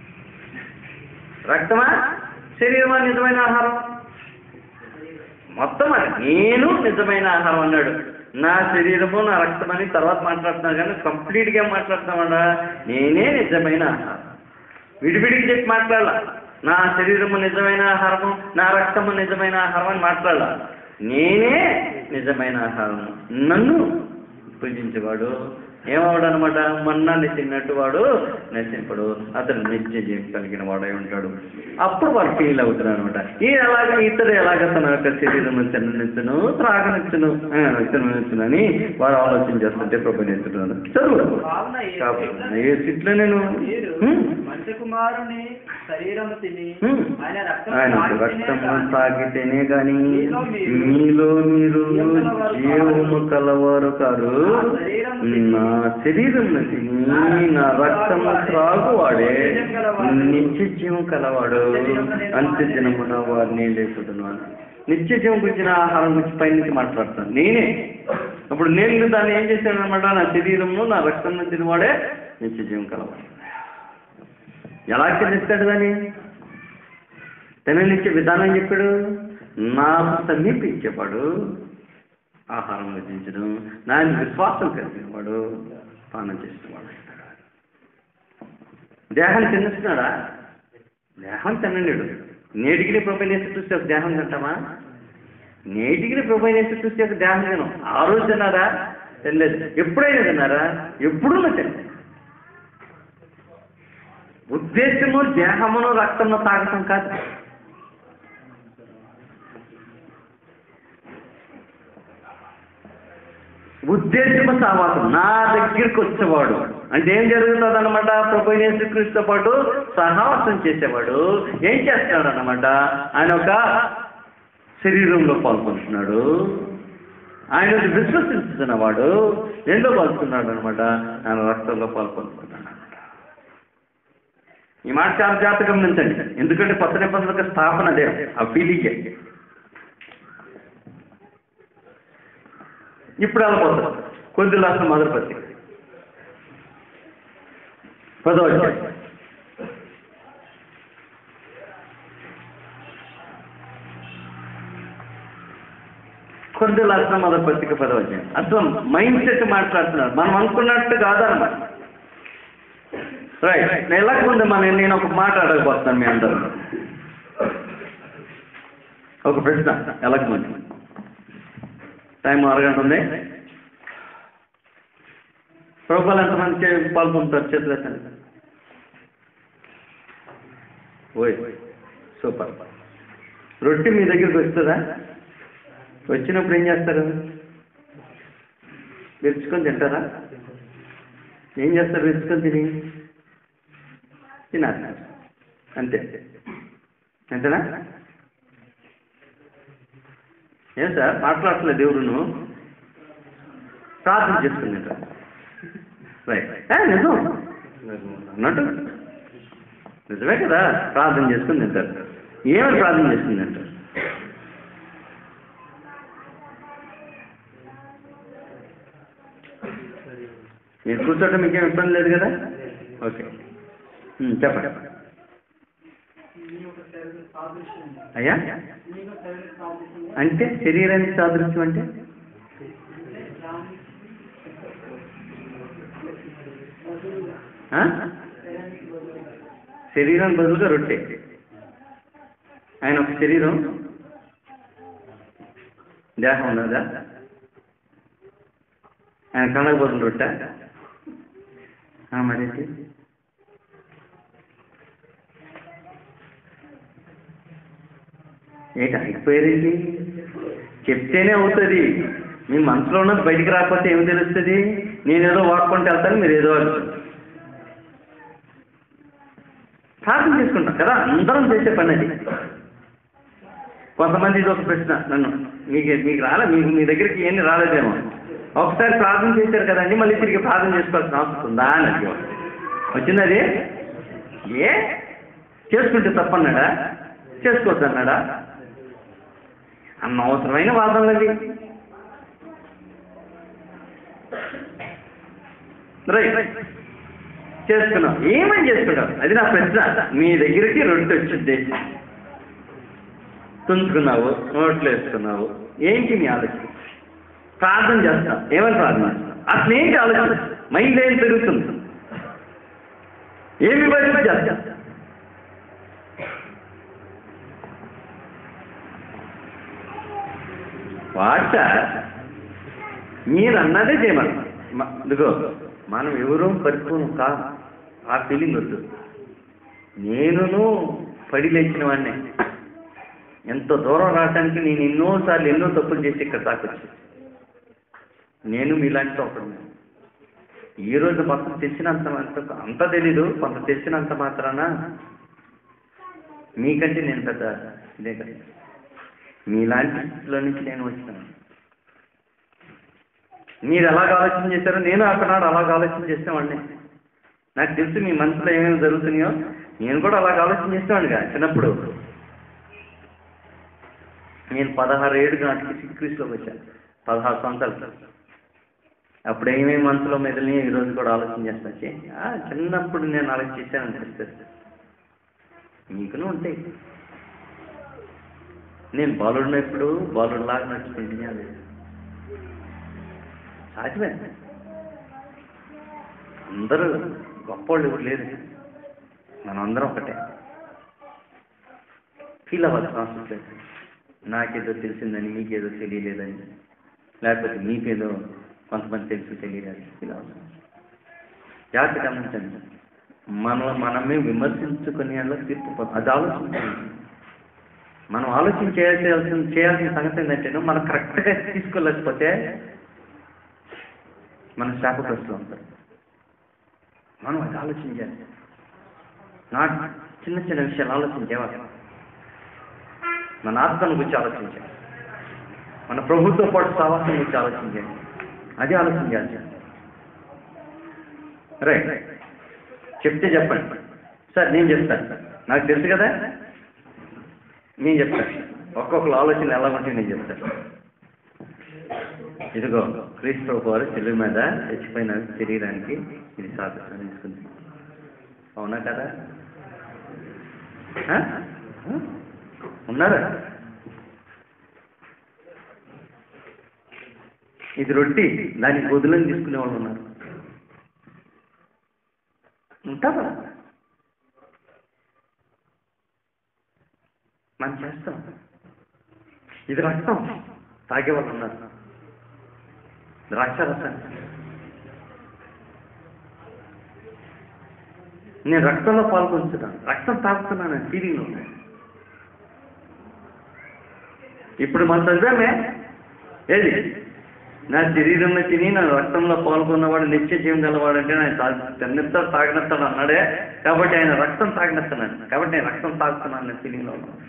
రక్తమా శరీరమా నిజమైన ఆహారం మొత్తం అది నేను నిజమైన ఆహారం అన్నాడు నా శరీరము నా రక్తం అని తర్వాత మాట్లాడుతున్నాను కానీ కంప్లీట్గా మాట్లాడుతున్నామన్నా నేనే నిజమైన ఆహారం విడివిడికి చెప్పి మాట్లాడాల నా శరీరము నిజమైన ఆహారము నా రక్తము నిజమైన ఆహారం అని మాట్లాడాల నేనే నిజమైన ఆహారము నన్ను పూజించేవాడు ఏమవడు అనమాట మన్నాన్ని తిన్నట్టు వాడు నశింపడు అతను నిత్య జీవం కలిగిన వాడై ఉంటాడు అప్పుడు వాడు ఫీల్ అవుతున్నాడు అనమాట ఈ ఎలాగ ఇతడు ఎలాగ తన యొక్క శరీరం తిననిచ్చును త్రాగనిచ్చును ఆ, తిననిచ్చును అని వాడు ఆలోచన చేస్తుంటే ప్రభుత్వం చదువు కావున ఏ కాబట్టి ఏ సీట్లో నేను మీరు హ్మ్. మంచి కుమారుని శరీరము తిని హ్మ్. ఆయన రక్తం ఆయన తాగితేనే రక్తము గాని తాగితేనే గాని మీలో మీరు మీలో మీరు జీవము కలవారు జీవము కలవారు కారు నా శరీరము తిని, నా శరీరం తిని నా రక్తము త్రాగువాడే నిత్య జీవం కలవాడు అంత్య దినమున వారిని లేపుతున్నాను నిత్య జీవం గురించిన ఆహారం గురించి పై నుంచి మాట్లాడతాను నేనే అప్పుడు నేను దాన్ని ఏం చేశాను అనమాట నా శరీరము నా రక్తం తినవాడే నిత్య జీవం కలవాడు ఎలా చెల్లిస్తాడు దాన్ని తిననిచ్చే విధానం చెప్పాడు నాకు సమీపించేవాడు ఆహారం భుజించడం నా విశ్వాసం కలిగినవాడు పానం చేసినవాడు దేహాన్ని తినేస్తున్నాడా దేహం తినలేడు నేటికి ప్రభు నేసి చూస్తే ఒక దేహం తింటామా నేటికి ప్రభు నేసి చూస్తే ఒక దేహం తినం ఆ రోజు తిన్నారా తినలేదు ఎప్పుడైనా తిన్నారా ఎప్పుడూ తినలేదు ఉద్దేశము దేహమును రక్తమును తాగటం కాదు ఉద్దేశము సావాసం నా దగ్గరికి వచ్చేవాడు అంటే ఏం జరుగుతుంది అనమాట ప్రభు యేసుక్రీస్తుతో పాటు సహవాసం చేసేవాడు ఏం చేస్తున్నాడు అనమాట ఆయన ఒక శరీరంలో పాల్గొంటున్నాడు ఆయన విశ్వసిస్తున్నవాడు ఎందులో పాల్గొన్నాడు అనమాట ఆయన రక్తంలో పాల్గొంటున్నాడు ఈ మాట చాలా జాగ్రత్తగా గమనించండి ఎందుకంటే కొత్త నిబంధనల స్థాపన అదే ఆ ఫీలింగే ఇప్పుడు అలా పోతాం కొద్ది రాష్ట్ర మొదటి పత్రిక పదో అధ్యాయం. కొద్ది రాష్ట్ర మొదటి పత్రిక పదో అధ్యాయం అసలు మైండ్ సెట్ మాట్లాడుతున్నారు మనం అనుకున్నట్టు కాదన్నమాట రైట్ నేను వెళ్ళకముందు మన నేను ఒక మాట అడగబోతున్నాను మీ అందరూ ఒక ప్రశ్న వెళ్ళకముందు టైం అరగంట ఉంది ప్రభుత్వాలు ఎంతమంది చే- పాల్గొంటారు చేతులు ఎత్తండి ఓయ్ సూపర్ రొట్టె మీ దగ్గరికి వస్తుందా వచ్చినప్పుడు ఏం చేస్తారు విరుచుకొని తింటారా ఏం చేస్తారు విరుచుకొని తిని తినాలి అంతే అంతేనా ఏం సార్ మాట్లాడట్లేదు దేవుడును ప్రార్థన చేసుకుని రైట్ నిజం అన్నట్టు నిజమే కదా ప్రార్థన చేసుకుని తింటారు ఏమని ప్రార్థన చేసుకుని తింటారు మీరు కూర్చోటం మీకేం ఇబ్బంది లేదు కదా ఓకే ఉమ్, చెప్పండి అయ్యా అంటే శరీరానికి సాదృశ్యం అంటే ఆ? శరీరం బదులుగా రొట్టె ఆయన ఒక శరీరం దేహం ఉన్నదా ఆయన కళ్ళకు బదులు రొట్టె ఆ, మరేంటి ఏంటి అయిపోయారేంటి చెప్తేనే అవుతుంది మీ మనసులో ఉన్నది బయటికి రాకపోతే ఏమి తెలుస్తుంది నేనేదో వాక్కుంటే వెళ్తాను మీరు ఏదో అంటారు ప్రార్థన చేసుకుంటాం కదా అందరం చేసే పని అది కొంతమంది ఇది ఒక ప్రశ్న నన్ను మీకు మీకు రాలే మీకు మీ దగ్గరికి ఏమి రాలేదేమో ఒకసారి ప్రార్థన చేశారు కదండి మళ్ళీ తిరిగి ప్రార్థన చేసుకోవాల్సిన అవసరం ఉందా అని అడిగేవాడు వచ్చింది అది ఏ చేసుకుంటే తప్పన్నాడా చేసుకోవద్దన్నాడా అన్న అవసరమైన వాదనలు అవి రైట్ చేసుకున్నాం ఏమని చేసుకున్నాం అది నా ప్రశ్న మీ దగ్గరికి రొట్టె వచ్చింది తుంచుకున్నావు నోట్లో వేసుకున్నావు ఏంటి నీ ఆలోచన ప్రార్థన చేస్తాం ఏమని ప్రార్థన చేస్తాం అసలు ఏంటి ఆలోచన మైండ్ ఏం పెరుగుతుంది ఏమి బయట చేస్తాం వాట మీరు అన్నదే చేయమని మ- ఇదిగో మనం ఎవరూ పరిపూర్ణం కా ఆ ఫీలింగ్ వద్దు నేనును పడి లేచిన వాడిని ఎంత దూరం రావడానికి నేను ఎన్నోసార్లు ఎన్నో తప్పులు చేసి ఇక్కడ దాకొచ్చు నేను మీలాంటి ఒకడు ఈ రోజు మొత్తం తెచ్చినంత మాత్రం అంత తెలీదు కొంత తెచ్చినంత మాత్రాన మీకంటే నేను పెద్ద ఇదే కదా మీలాంటి స్థితిలో నుంచి నేను వచ్చినాను మీరు ఎలాగ ఆలోచన చేశారో నేను అక్కడనాడు అలాగ ఆలోచన చేసేవాడిని నాకు తెలుసు మీ మనసులో ఏమేమి జరుగుతున్నాయో నేను కూడా అలాగ ఆలోచన చేసేవాడిగా చిన్నప్పుడు నేను పదహారు ఏడు నాటికి సిక్రీస్లోకి వచ్చాను పదహారు సంవత్సరాలు అప్పుడు ఏమేమి మనసులో మెదిలినాయో ఈ రోజు కూడా ఆలోచన చేస్తాను ఛీ, ఆ, చిన్నప్పుడు నేను ఆలోచన చేశాను అనిపిస్తుంది మీకును ఉంటాయి నేను బాలుడినప్పుడు బాలుడిలాగా నడుచుకుంటున్నా లేదు సాధ్యమే అందరూ గొప్పవాళ్ళు ఎవరు లేరు మనం అందరం ఒకటే ఫీల్ అవ్వాల్సిన అవసరం లేదు నాకేదో తెలిసిందని మీకేదో తెలియలేదని లేకపోతే మీకేదో కొంతమంది తెలుసు తెలియలేదు ఫీల్ అవ్వాలి జాగ్రత్త గమనించండి మనం మనమే విమర్శించుకునే వాళ్ళ తీర్పు పొంద- అది ఆలోచించండి మనం ఆలోచన చేయాల్సిన చేయాల్సిన సంగతి ఏంటంటే మనం కరెక్ట్గా తీసుకోలేకపోతే మన శాపగ్రస్తులు ఉంటారు మనం అది ఆలోచించాలి నా చిన్న చిన్న విషయాలు ఆలోచించేవాళ్ళు మన ఆత్మను గురించి ఆలోచించాలి మన ప్రభుత్వ పాటు సావాసం గురించి ఆలోచించాలి అది ఆలోచించాలి రైట్ చెప్తే చెప్పండి సార్ నేను చెప్తాను నాకు తెలుసు కదా నేను చెప్తాను ఒక్కొక్కరు ఆలోచన ఎలా ఉంటే నేను చెప్తాను ఇదిగో క్రీస్తు ప్రభు వారు చెల్లి మీద చచ్చిపోయిన శరీరానికి ఇది సాధన తీసుకుంది అవునా కదా ఆ? ఆ? ఉన్నారా ఇది రొట్టి దానికి వదులని తీసుకునే వాళ్ళు ఉన్నారు ఉంటారా మనం చేస్తాం ఇది రక్తం తాగే వాళ్ళు ఉన్నారు ద్రాక్ష రసం నేను రక్తంలో పాల్గొంటున్నాను రక్తం తాగుతున్నాను ఫీలింగ్ ఉంది ఇప్పుడు మన చదివామే ఏది నా శరీరంలో తిని నా రక్తంలో పాల్గొన్నవాడు నిత్య జీవం గలవాడంటే ఆయన తిన్నెత్తాడు తాగినత్తాడు అన్నాడే కాబట్టి ఆయన రక్తం తాగినస్తున్నాను కాబట్టి నేను రక్తం తాగుతున్నాను నా ఫీలింగ్లో ఉన్నాను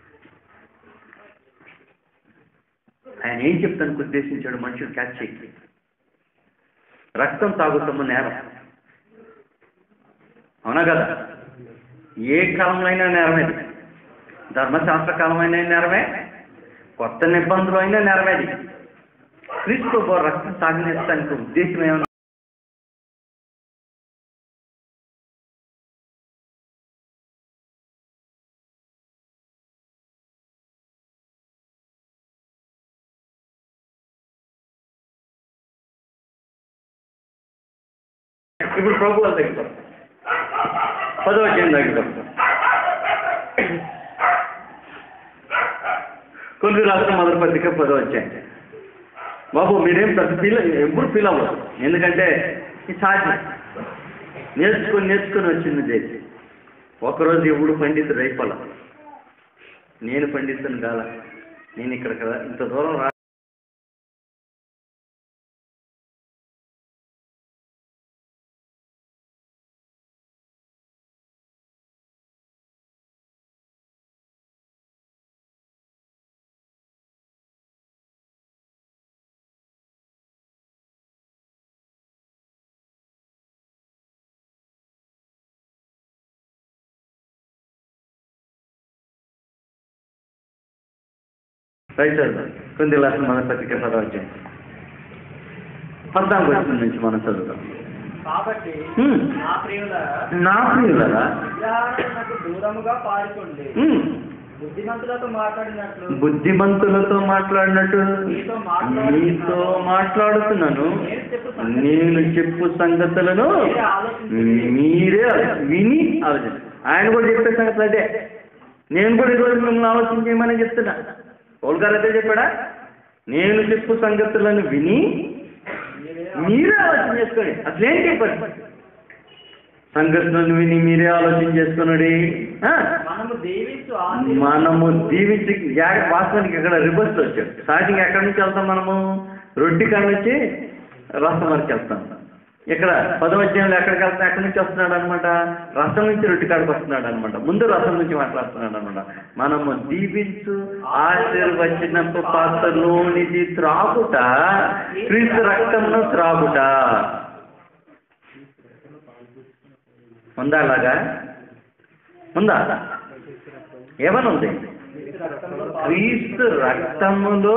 ఆయన ఏం చెప్తానికి ఉద్దేశించాడు మనుషులు క్యాచ్ చేయి రక్తం తాగుతాము నేరం అవునా కదా ఏ కాలంలో అయినా నేరమేది ధర్మశాస్త్ర కాలమైన నేరమే కొత్త నిబంధనలు అయినా నేరమేది క్రీస్తు వారు రక్తం తాగినేస్తానికి ఉద్దేశం ఏమైనా ఇప్పుడు ప్రభు వాళ్ళ దగ్గర పదో వచ్చిన దగ్గర కొన్ని రాష్ట్రం మొదటి పత్రిక పదో వచ్చాయి బాబు మీరేం పెద్ద ఫీల్ ఎప్పుడు ఫీల్ అవ్వదు ఎందుకంటే ఇది సాధ్యం నేర్చుకొని నేర్చుకొని వచ్చింది చేసి ఒకరోజు ఎప్పుడు పండితుడు అయిపోలే నేను పండితుని కాల నేను ఇక్కడ కదా ఇంత దూరం రా రైట్ కొన్ని రాష్ట్రం మన పత్రిక పదో వచ్చాయి పద్నాలుగు వచ్చిన నుంచి మనం చదువుతాం కాబట్టి హ్మ్. నా ప్రియుల నా ప్రియులరా విచారణకు దూరముగా పారిపోండి హ్మ్. బుద్ధిమంతులతో మాట్లాడినట్లు బుద్ధిమంతులతో మాట్లాడినట్టు మీతో మాట్లాడుతున్నాను. మీతో మాట్లాడుతున్నాను నేను చెప్పు సంగతి. నేను చెప్పు సంగతులను మీరే ఆలోచించండి. మీరే విని ఆలోచన ఆయన కూడా చెప్పే సంగతులు అదే నేను కూడా ఈరోజు మిమ్మల్ని ఆలోచన చేయమని చెప్తున్నా పౌల్ గారు అదే చెప్పాడా నేను చెప్పు సంగతులను విని మీరే ఆలోచన చేసుకోండి అసలేం చెప్పండి సంగతులను విని మీరే ఆలోచన చేసుకున్నాడు ఆ? మనము దీవించు మనము దీవించి జాగ్రత్త వాస్తవానికి ఇక్కడ రివర్స్ వచ్చాడు స్టార్టింగ్ ఎక్కడి నుంచి వెళ్తాం మనము రొట్టి కాడ నుంచి రసం వరకు వెళ్తాం ఇక్కడ పదవధ్యాయంలో ఎక్కడికి వెళ్తాం ఎక్కడి నుంచి వస్తున్నాడు అనమాట రసం నుంచి రొట్టి కాడికి వస్తున్నాడు అనమాట ముందు రసం నుంచి మాట్లాడుతున్నాడు అనమాట మనము దీవించు ఆశీర్వచనపు పాత్రలోనిది త్రాగుట క్రీస్తు రక్తమును త్రాగుట ఉందా అలాగా ఉందా ఏమని ఉంది క్రీస్తు రక్తములో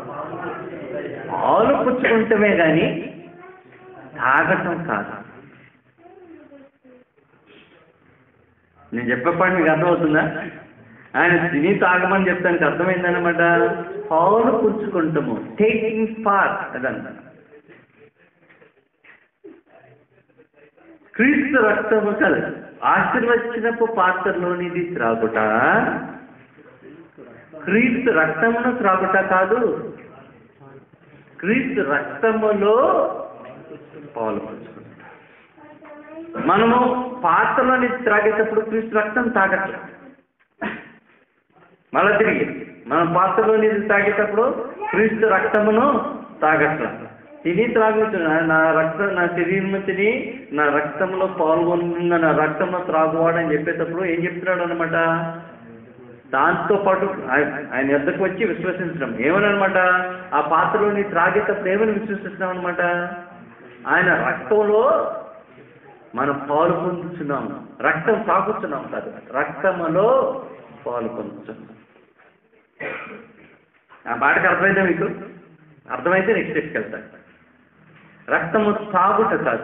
పాలు పుచ్చుకుంటమే కానీ తాగటం కాదు నేను చెప్పే పాటు మీకు అర్థమవుతుందా ఆయన తిని తాగమని చెప్తానికి అర్థమైందనమాట పాలు పుచ్చుకుంటాము టేకింగ్ పార్ట్ అదంట క్రీస్తు రక్తము కల ఆశీర్వచనపు పాత్రలోనిది త్రాగుట క్రీస్తు రక్తమును త్రాగుట కాదు క్రీస్తు రక్తములో పాలు పంచుకుంటాం మనము పాత్రలోని త్రాగేటప్పుడు క్రీస్తు రక్తం తాగట్లేదు మళ్ళా తిరిగి మనం పాత్రలోని తాగేటప్పుడు క్రీస్తు రక్తమును తాగట్లేదు తిని త్రాగుతున్నా నా రక్తం నా శరీరం తిని నా రక్తంలో పాల్గొన్న నా రక్తంలో త్రాగువాడు అని చెప్పేటప్పుడు ఏం చెప్తున్నాడు అనమాట దాంతో పాటు ఆయన ఆయన ఎద్దకు వచ్చి విశ్వసించడం ఏమని అనమాట ఆ పాత్రలోని త్రాగేటప్పుడు ఏమని విశ్వసిస్తున్నాం అనమాట ఆయన రక్తంలో మనం పాలు పొందుతున్నాం రక్తం తాగుతున్నాం కాదు రక్తములో పాలు పొందుతున్నాం ఆ మాటకి అర్థమైందా మీకు అర్థమైతే నెక్స్ట్ స్టెప్కి వెళ్తాను రక్తము తాగుట కాదు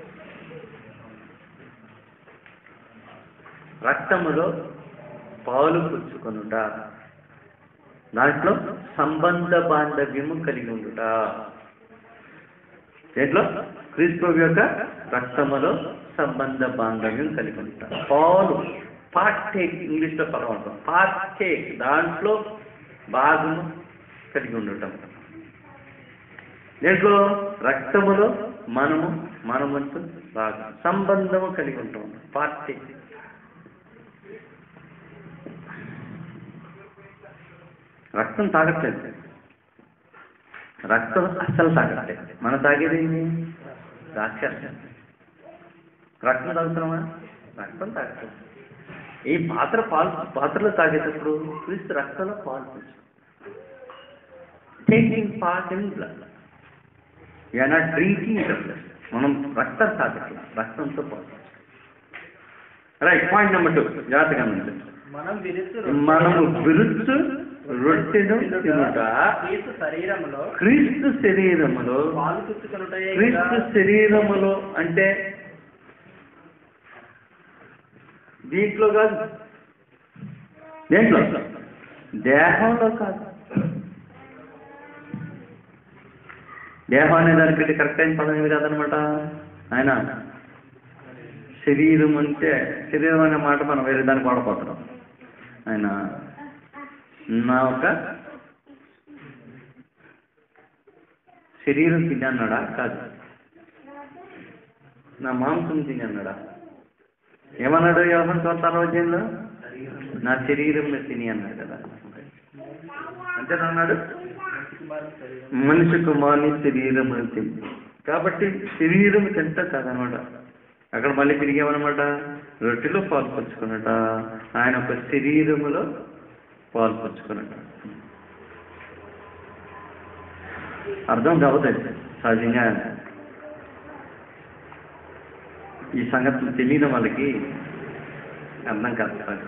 రక్తములో పాలు పుచ్చుకొనుట దాంట్లో సంబంధ బాంధవ్యము కలిగి ఉండుట దేంట్లో క్రీస్తు యొక్క రక్తములో సంబంధ బాంధవ్యం కలిగి ఉంటా పాలు పార్టేక్ ఇంగ్లీష్లో పదం పార్టేక్ దాంట్లో భాగము కలిగి ఉండటం దేంట్లో రక్తములో మనము మనమంటూ భాగం సంబంధము కలిగి ఉంటాం పార్టేక్ రక్తం తాగట్లేదు రక్తం అస్సలు తాగట్లేదు మనం తాగేది ఏంటి ద్రాక్షారసం రక్తం తాగుతున్నామా రక్తం తాగట్లేదు ఈ పాత్ర పాలు పాత్రలో తాగేటప్పుడు క్రీస్తు రక్తంలో పాలు పోసు taking part in blood you are not drinking the blood మనం రక్తం తాగట్లేదు రక్తంతో పాలు రైట్ పాయింట్ నెంబర్ టూ జాగ్రత్తగా గమనించండి మనం విరుచు మనము విరుచు రొట్టెను తినుట క్రీస్తు శరీరములో క్రీస్తు శరీరములో పాలు పుచ్చుకొనుటయే క్రీస్తు శరీరములో అంటే దీంట్లో కాదు దేంట్లో దేహంలో కాదు దేహం అనే దానికి కరెక్ట్ అయిన పదం ఏమి కాదనమాట ఆయన శరీరం అంటే శరీరం అనే మాట మనం వేరే దానికి వాడపోతున్నాం ఆయన నా ఒక శరీరం తిని అన్నాడా కాదు నా మాంసం తిని అన్నాడా ఏమన్నాడు యోహన్ స్వార్థారోగ్యంలో నా శరీరం తిని అన్నాడు కదా అంతేనా అన్నాడు మనిషి కుమారుని శరీరం తిని కాబట్టి శరీరం తింట కాదనమాట అక్కడ మళ్ళీ తిరిగేమనమాట రొట్టెలో పాలు పంచుకున్నట ఆయన ఒక శరీరములో పాలు పంచుకున్నట అర్థం కావద్దండి సహజంగా ఈ సంగతులు తెలియని వాళ్ళకి అర్థం కాదు సహజం.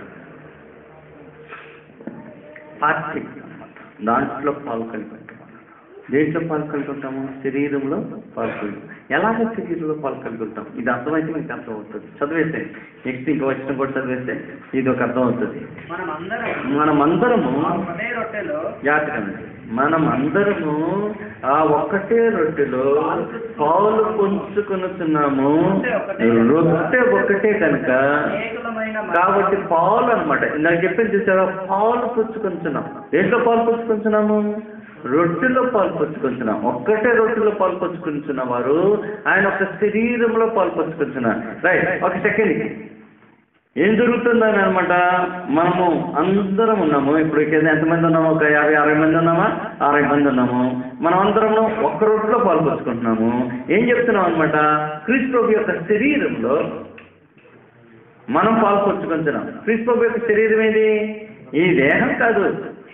పార్టిక్ అన్నమాట దాంట్లో పాలు కలిగి ఉంటాం దేంట్లో పాలు కలిగి ఉంటాము శరీరంలో పాలు కలిగి ఉంటాం. ఎలాగ శరీరంలో పాలు కలిగి ఉంటాం ఇది అర్థమైతే మీకు అర్థం అవుతుంది చదివేస్తే నెక్స్ట్ ఇంకో వచ్చిన కూడా చదివేస్తే ఇది ఒక అర్థం అవుతుంది మనం అందరం మనం అందరము ఒకటే రొట్టెలో జాతకండి మనం అందరము ఆ ఒక్కటే రొట్టెలో పాలు పంచుకొనుతున్నాము రొట్టె ఒకటే కనుక అనేకులమైన కాబట్టి పాలు అన్నమాట ఇందాక చెప్పింది చూసారా పాలు పుచ్చుకుంటున్నాం దేంట్లో పాలు పుచ్చుకుంటున్నాము రొట్టెలో పాలు పుచ్చుకుంటున్నాం ఒక్కటే రొట్టెలో పాలు పుచ్చుకుంటున్న వారు ఆయన ఒక శరీరంలో పాలు పుచ్చుకుంటున్నారు రైట్ ఒక సెకండ్ ఏం జరుగుతుందని అనమాట మనము అందరం ఉన్నాము ఇప్పుడు ఇక్కడ ఎంతమంది ఉన్నాము ఒక యాభై అరవై మంది ఉన్నామా అరవై మంది ఉన్నాము మనం అందరము ఒక్క రొట్టెలో పాలు పుచ్చుకుంటున్నాము ఏం చెప్తున్నాం అనమాట క్రీస్తు యొక్క శరీరంలో మనం పాలు పంచుకుంటున్నాం క్రీస్తు యొక్క శరీరం ఏది ఈ దేహం కాదు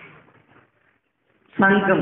సంఘం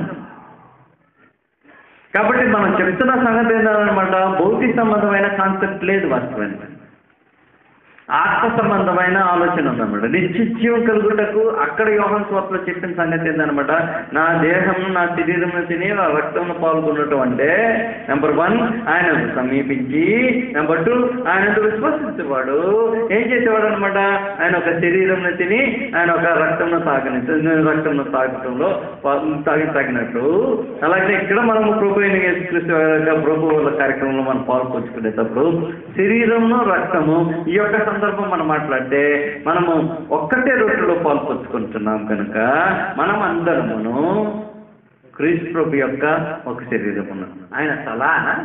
కాబట్టి మనం చెప్తున్న సంగతి ఏంటన్నమాట భౌతిక సంబంధమైన కాన్సెప్ట్ లేదు వాస్తవానికి ఆత్మ సంబంధమైన ఆలోచన ఉందన్నమాట నిత్యజీవం కలుగుటకు అక్కడ యోహన్ స్వార్తలో చెప్పిన సంగతి ఏంటనమాట నా దేహం నా శరీరం తిని నా రక్తంలో పాల్గొనటం అంటే నెంబర్ వన్ ఆయన సమీపించి నెంబర్ టూ ఆయన విశ్వసించేవాడు ఏం చేసేవాడు అనమాట ఆయన ఒక శరీరం తిని ఆయన ఒక రక్తంలో తాగని రక్తంలో తాగటంలో పా- తాగి తాగినట్టు అలాగే ఇక్కడ మనము ప్రభు అయిన యేసుక్రీస్తు యొక్క ప్రభు వాళ్ళ కార్యక్రమంలో మనం పాల్పంచుకునేటప్పుడు శరీరము రక్తము ఈ యొక్క సందర్భం మనం మాట్లాడితే మనము ఒక్కటే రొట్టెలో పాల్పంచుకుంటున్నాం కనుక మనం అందరమును క్రీస్తు ప్రభు యొక్క ఒక శరీరమును ఆయన తల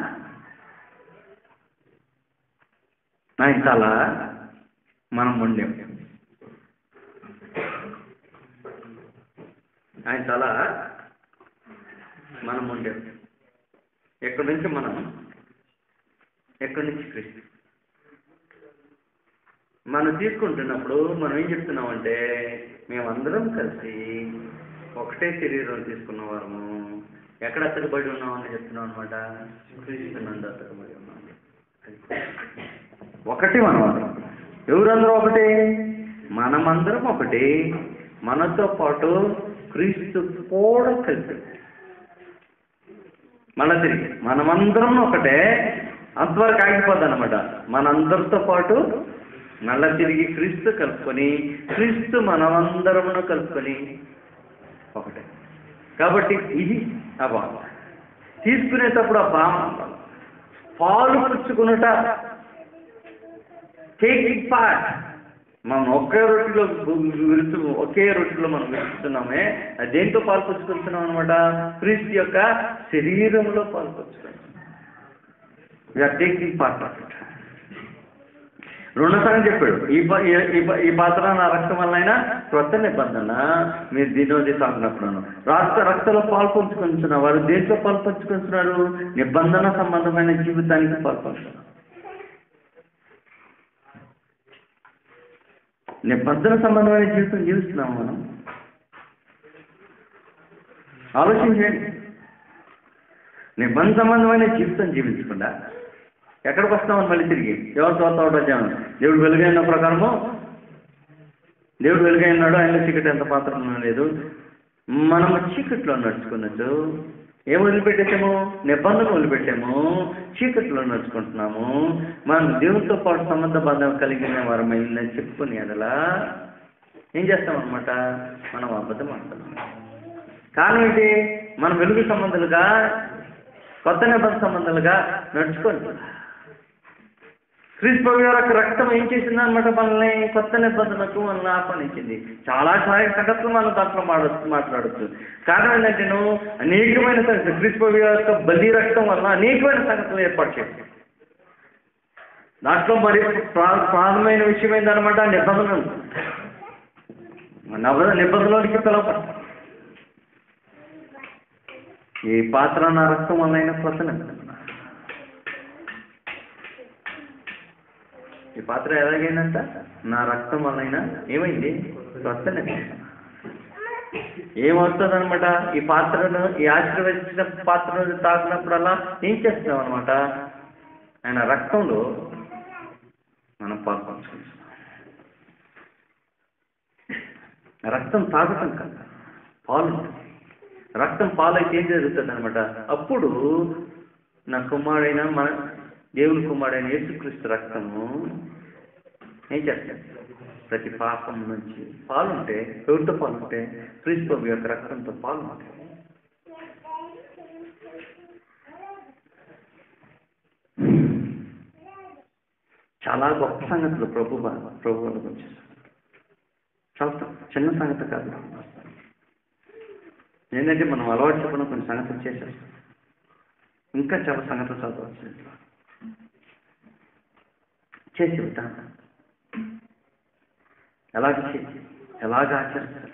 ఆయన తల మనం ఉండే ఆయన తల మనం ఉండే ఎక్కడి నుంచి మనం ఎక్కడి నుంచి క్రీస్తు మనం తీసుకుంటున్నప్పుడు మనం ఏం చెప్తున్నామంటే మేమందరం కలిసి ఒకటే శరీరం తీసుకున్న వారము ఎక్కడ అతకబడి ఉన్నామని చెప్తున్నాం అనమాట క్రీస్తు నందు అతకబడి ఉన్నాం ఒకటి మనం అందరం ఎవరందరూ ఒకటి మనమందరం ఒకటి మనతో పాటు క్రీస్తు కూడా కలిసి మళ్ళా తిరిగి మనమందరం ఒకటే అంతవరకు ఆగిపోద్ది అనమాట మనందరితో పాటు మళ్ళా తిరిగి క్రీస్తు కలుపుకొని క్రీస్తు మనమందరమును కలుపుకొని ఒకటే కాబట్టి ఇది ఆ భావం తీసుకునేటప్పుడు ఆ భావం పాలు పుచ్చుకునుట టేకింగ్ పార్ట్ మనం ఒకే రొట్టెలో విరుచు ఒకే రొట్టెలో మనం విరుచుతున్నామే అది దేంతో పాల్పంచుకుంటున్నాం అనమాట క్రీస్తు యొక్క శరీరంలో పాల్పంచుకుంటున్నాం we are taking part of it రెండోసారి చెప్పాడు ఈ ప- ఈ- ఈ ప- ఈ పాత్ర నా రక్తం వల్ల అయినా క్రొత్త నిబంధన మీరు దీనోది తాగినప్పుడు రాష్ట్ర రక్తలో పాల్పంచుకుంటున్న వారు దేంట్లో పాల్పంచుకుంటున్నారు నిబంధన సంబంధమైన జీవితానికి పాల్పంచుతున్నారు నిబంధన సంబంధమైన జీవితం జీవిస్తున్నాం మనం ఆలోచించండి నిబంధన సంబంధమైన జీవితం జీవించకుండా ఎక్కడికి వస్తామని మళ్ళీ తిరిగి ఎవరు చూస్తా ఉంటాం దేవుడు వెలుగైన ప్రకారము దేవుడు వెలుగైనాడు ఆయన చీకటి ఎంత పాత్ర లేదు మనము చీకట్లో నడుచుకున్నట్టు ఏం వదిలిపెట్టేసాము నిబంధన వదిలిపెట్టాము చీకట్లో నడుచుకుంటున్నాము మనం దేవునితో పాటు సంబంధ బంధం కలిగిన వారమైందని చెప్పుకుని అదలా ఏం చేస్తామన్నమాట మనం అబద్ధం ఆడుతున్నాం కారణం ఏంటి మనం వెలుగు సంబంధాలుగా కొత్త నిబంధన సంబంధాలుగా నడుచుకోండి క్రీస్తు గారి యొక్క రక్తం ఏం చేసింది అనమాట మనల్ని కొత్త నిబంధనకు మనల్ని ఆహ్వానించింది చాలా చాలా సంగతులు మనం దాంట్లో మాడ మాట్లాడచ్చు కారణం ఏంటంటే నువ్వు అనేకమైన సంగతులు క్రీస్తు గారి యొక్క బలి రక్తం వల్ల అనేకమైన సంగతులు ఏర్పాటు చేస్తాం దాంట్లో మరి ప్రా- ప్రాథమైన విషయం ఏంటనమాట నిబంధనలు నవ నిబంధనలకి పిలవపడతాం ఈ పాత్ర నా రక్తం వల్ల అయిన కొత్త నిబంధన ఈ పాత్ర ఎలాగైందంట నా రక్తం వల్లైనా ఏమైంది కొత్త నిబంధన ఏమవుతుంది అనమాట ఈ పాత్రను ఈ ఆశీర్వదించిన పాత్రను తాకినప్పుడల్లా ఏం చేస్తున్నాం అనమాట ఆయన రక్తంలో మనం పాల్పంచుకుంటున్నాం రక్తం తాగటం కాదు పాలు ఉంటుంది. రక్తం పాలైతే ఏం జరుగుతుంది అనమాట అప్పుడు నా కుమారుడైన మన దేవుని కుమారుడైన యేసుక్రీస్తు రక్తము ఏం చేస్తాడు ప్రతి పాపం నుంచి పాలుంటే ఎవరితో పాలుంటే క్రీస్తు ప్రభు యొక్క రక్తంతో పాలు ఉంటాయి చాలా గొప్ప సంగతులు ప్రభు ప్రభు వాళ్ళ గురించి చాలా చిన్న సంగతి కాదు ఏంటంటే మనం అలవాటు చెప్పిన కొన్ని సంగతులు చేసేస్తాం ఇంకా చాలా సంగతులు చదవచ్చు ఇంట్లో. చేసి విధానం ఎలాగ చేసి ఎలాగ ఆచరిస్తారు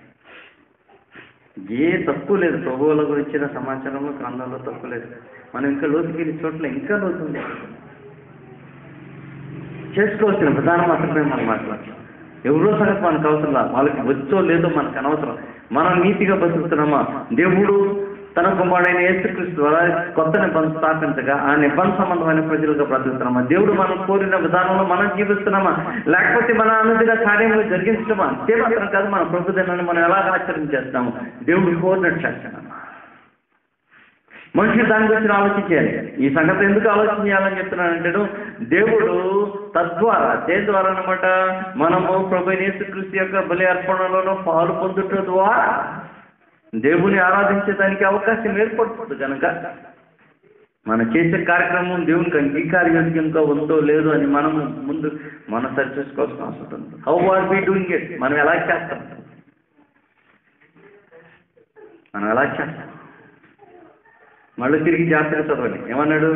ఏ తక్కువ లేదు ప్రభువుల గురించిన సమాచారంలో గ్రంథంలో తక్కువ లేదు మనం ఇంకా లోతుకెళ్ళి చోట్ల ఇంకా లోతు ఉంది చేసుకోవాల్సిన విధానం మాత్రమే మనం మాట్లాడతాం ఎవరో సంగతి మనకు అవసరం లేదు వాళ్ళకి వచ్చో లేదో మనకు అనవసరం మనం నీతిగా బతుకుతున్నామా దేవుడు తన కుమారుడైన యేసుక్రీస్తు ద్వారా కొత్త నిబంధన స్థాపించగా ఆ నిబంధన సంబంధమైన ప్రజలుగా బ్రతుకుతున్నామా దేవుడు మనం కోరిన విధానంలో మనం జీవిస్తున్నామా లేకపోతే మన అనుదిన కార్యములు జరిగించడమా అంతే మాత్రం కాదు మన ప్రభు దినాన్ని మనం ఎలా ఆచరించేస్తాము దేవుడు కోరినట్టు చేస్తున్నాం మనుషులు దాని గురించి ఆలోచించాలి ఈ సంగతి ఎందుకు ఆలోచన చేయాలని చెప్తున్నానంటే దేవుడు తద్వారా దేని ద్వారా అనమాట మనము ప్రభు యేసుక్రీస్తు యొక్క బలి అర్పణలోనూ పాలు పొందుట ద్వారా దేవుని ఆరాధించడానికి అవకాశం ఏర్పడుతుంది కనుక మనం చేసే కార్యక్రమం దేవునికి అంగీకారయోగ్యంగా ఉందో లేదో అని మనం ముందు మనం సరి చేసుకోవాల్సిన అవసరం ఉంది how are we doing it మనం ఎలా చేస్తాం మనం ఎలా చేస్తాం మళ్ళీ తిరిగి జాతర చదవండి ఏమన్నాడు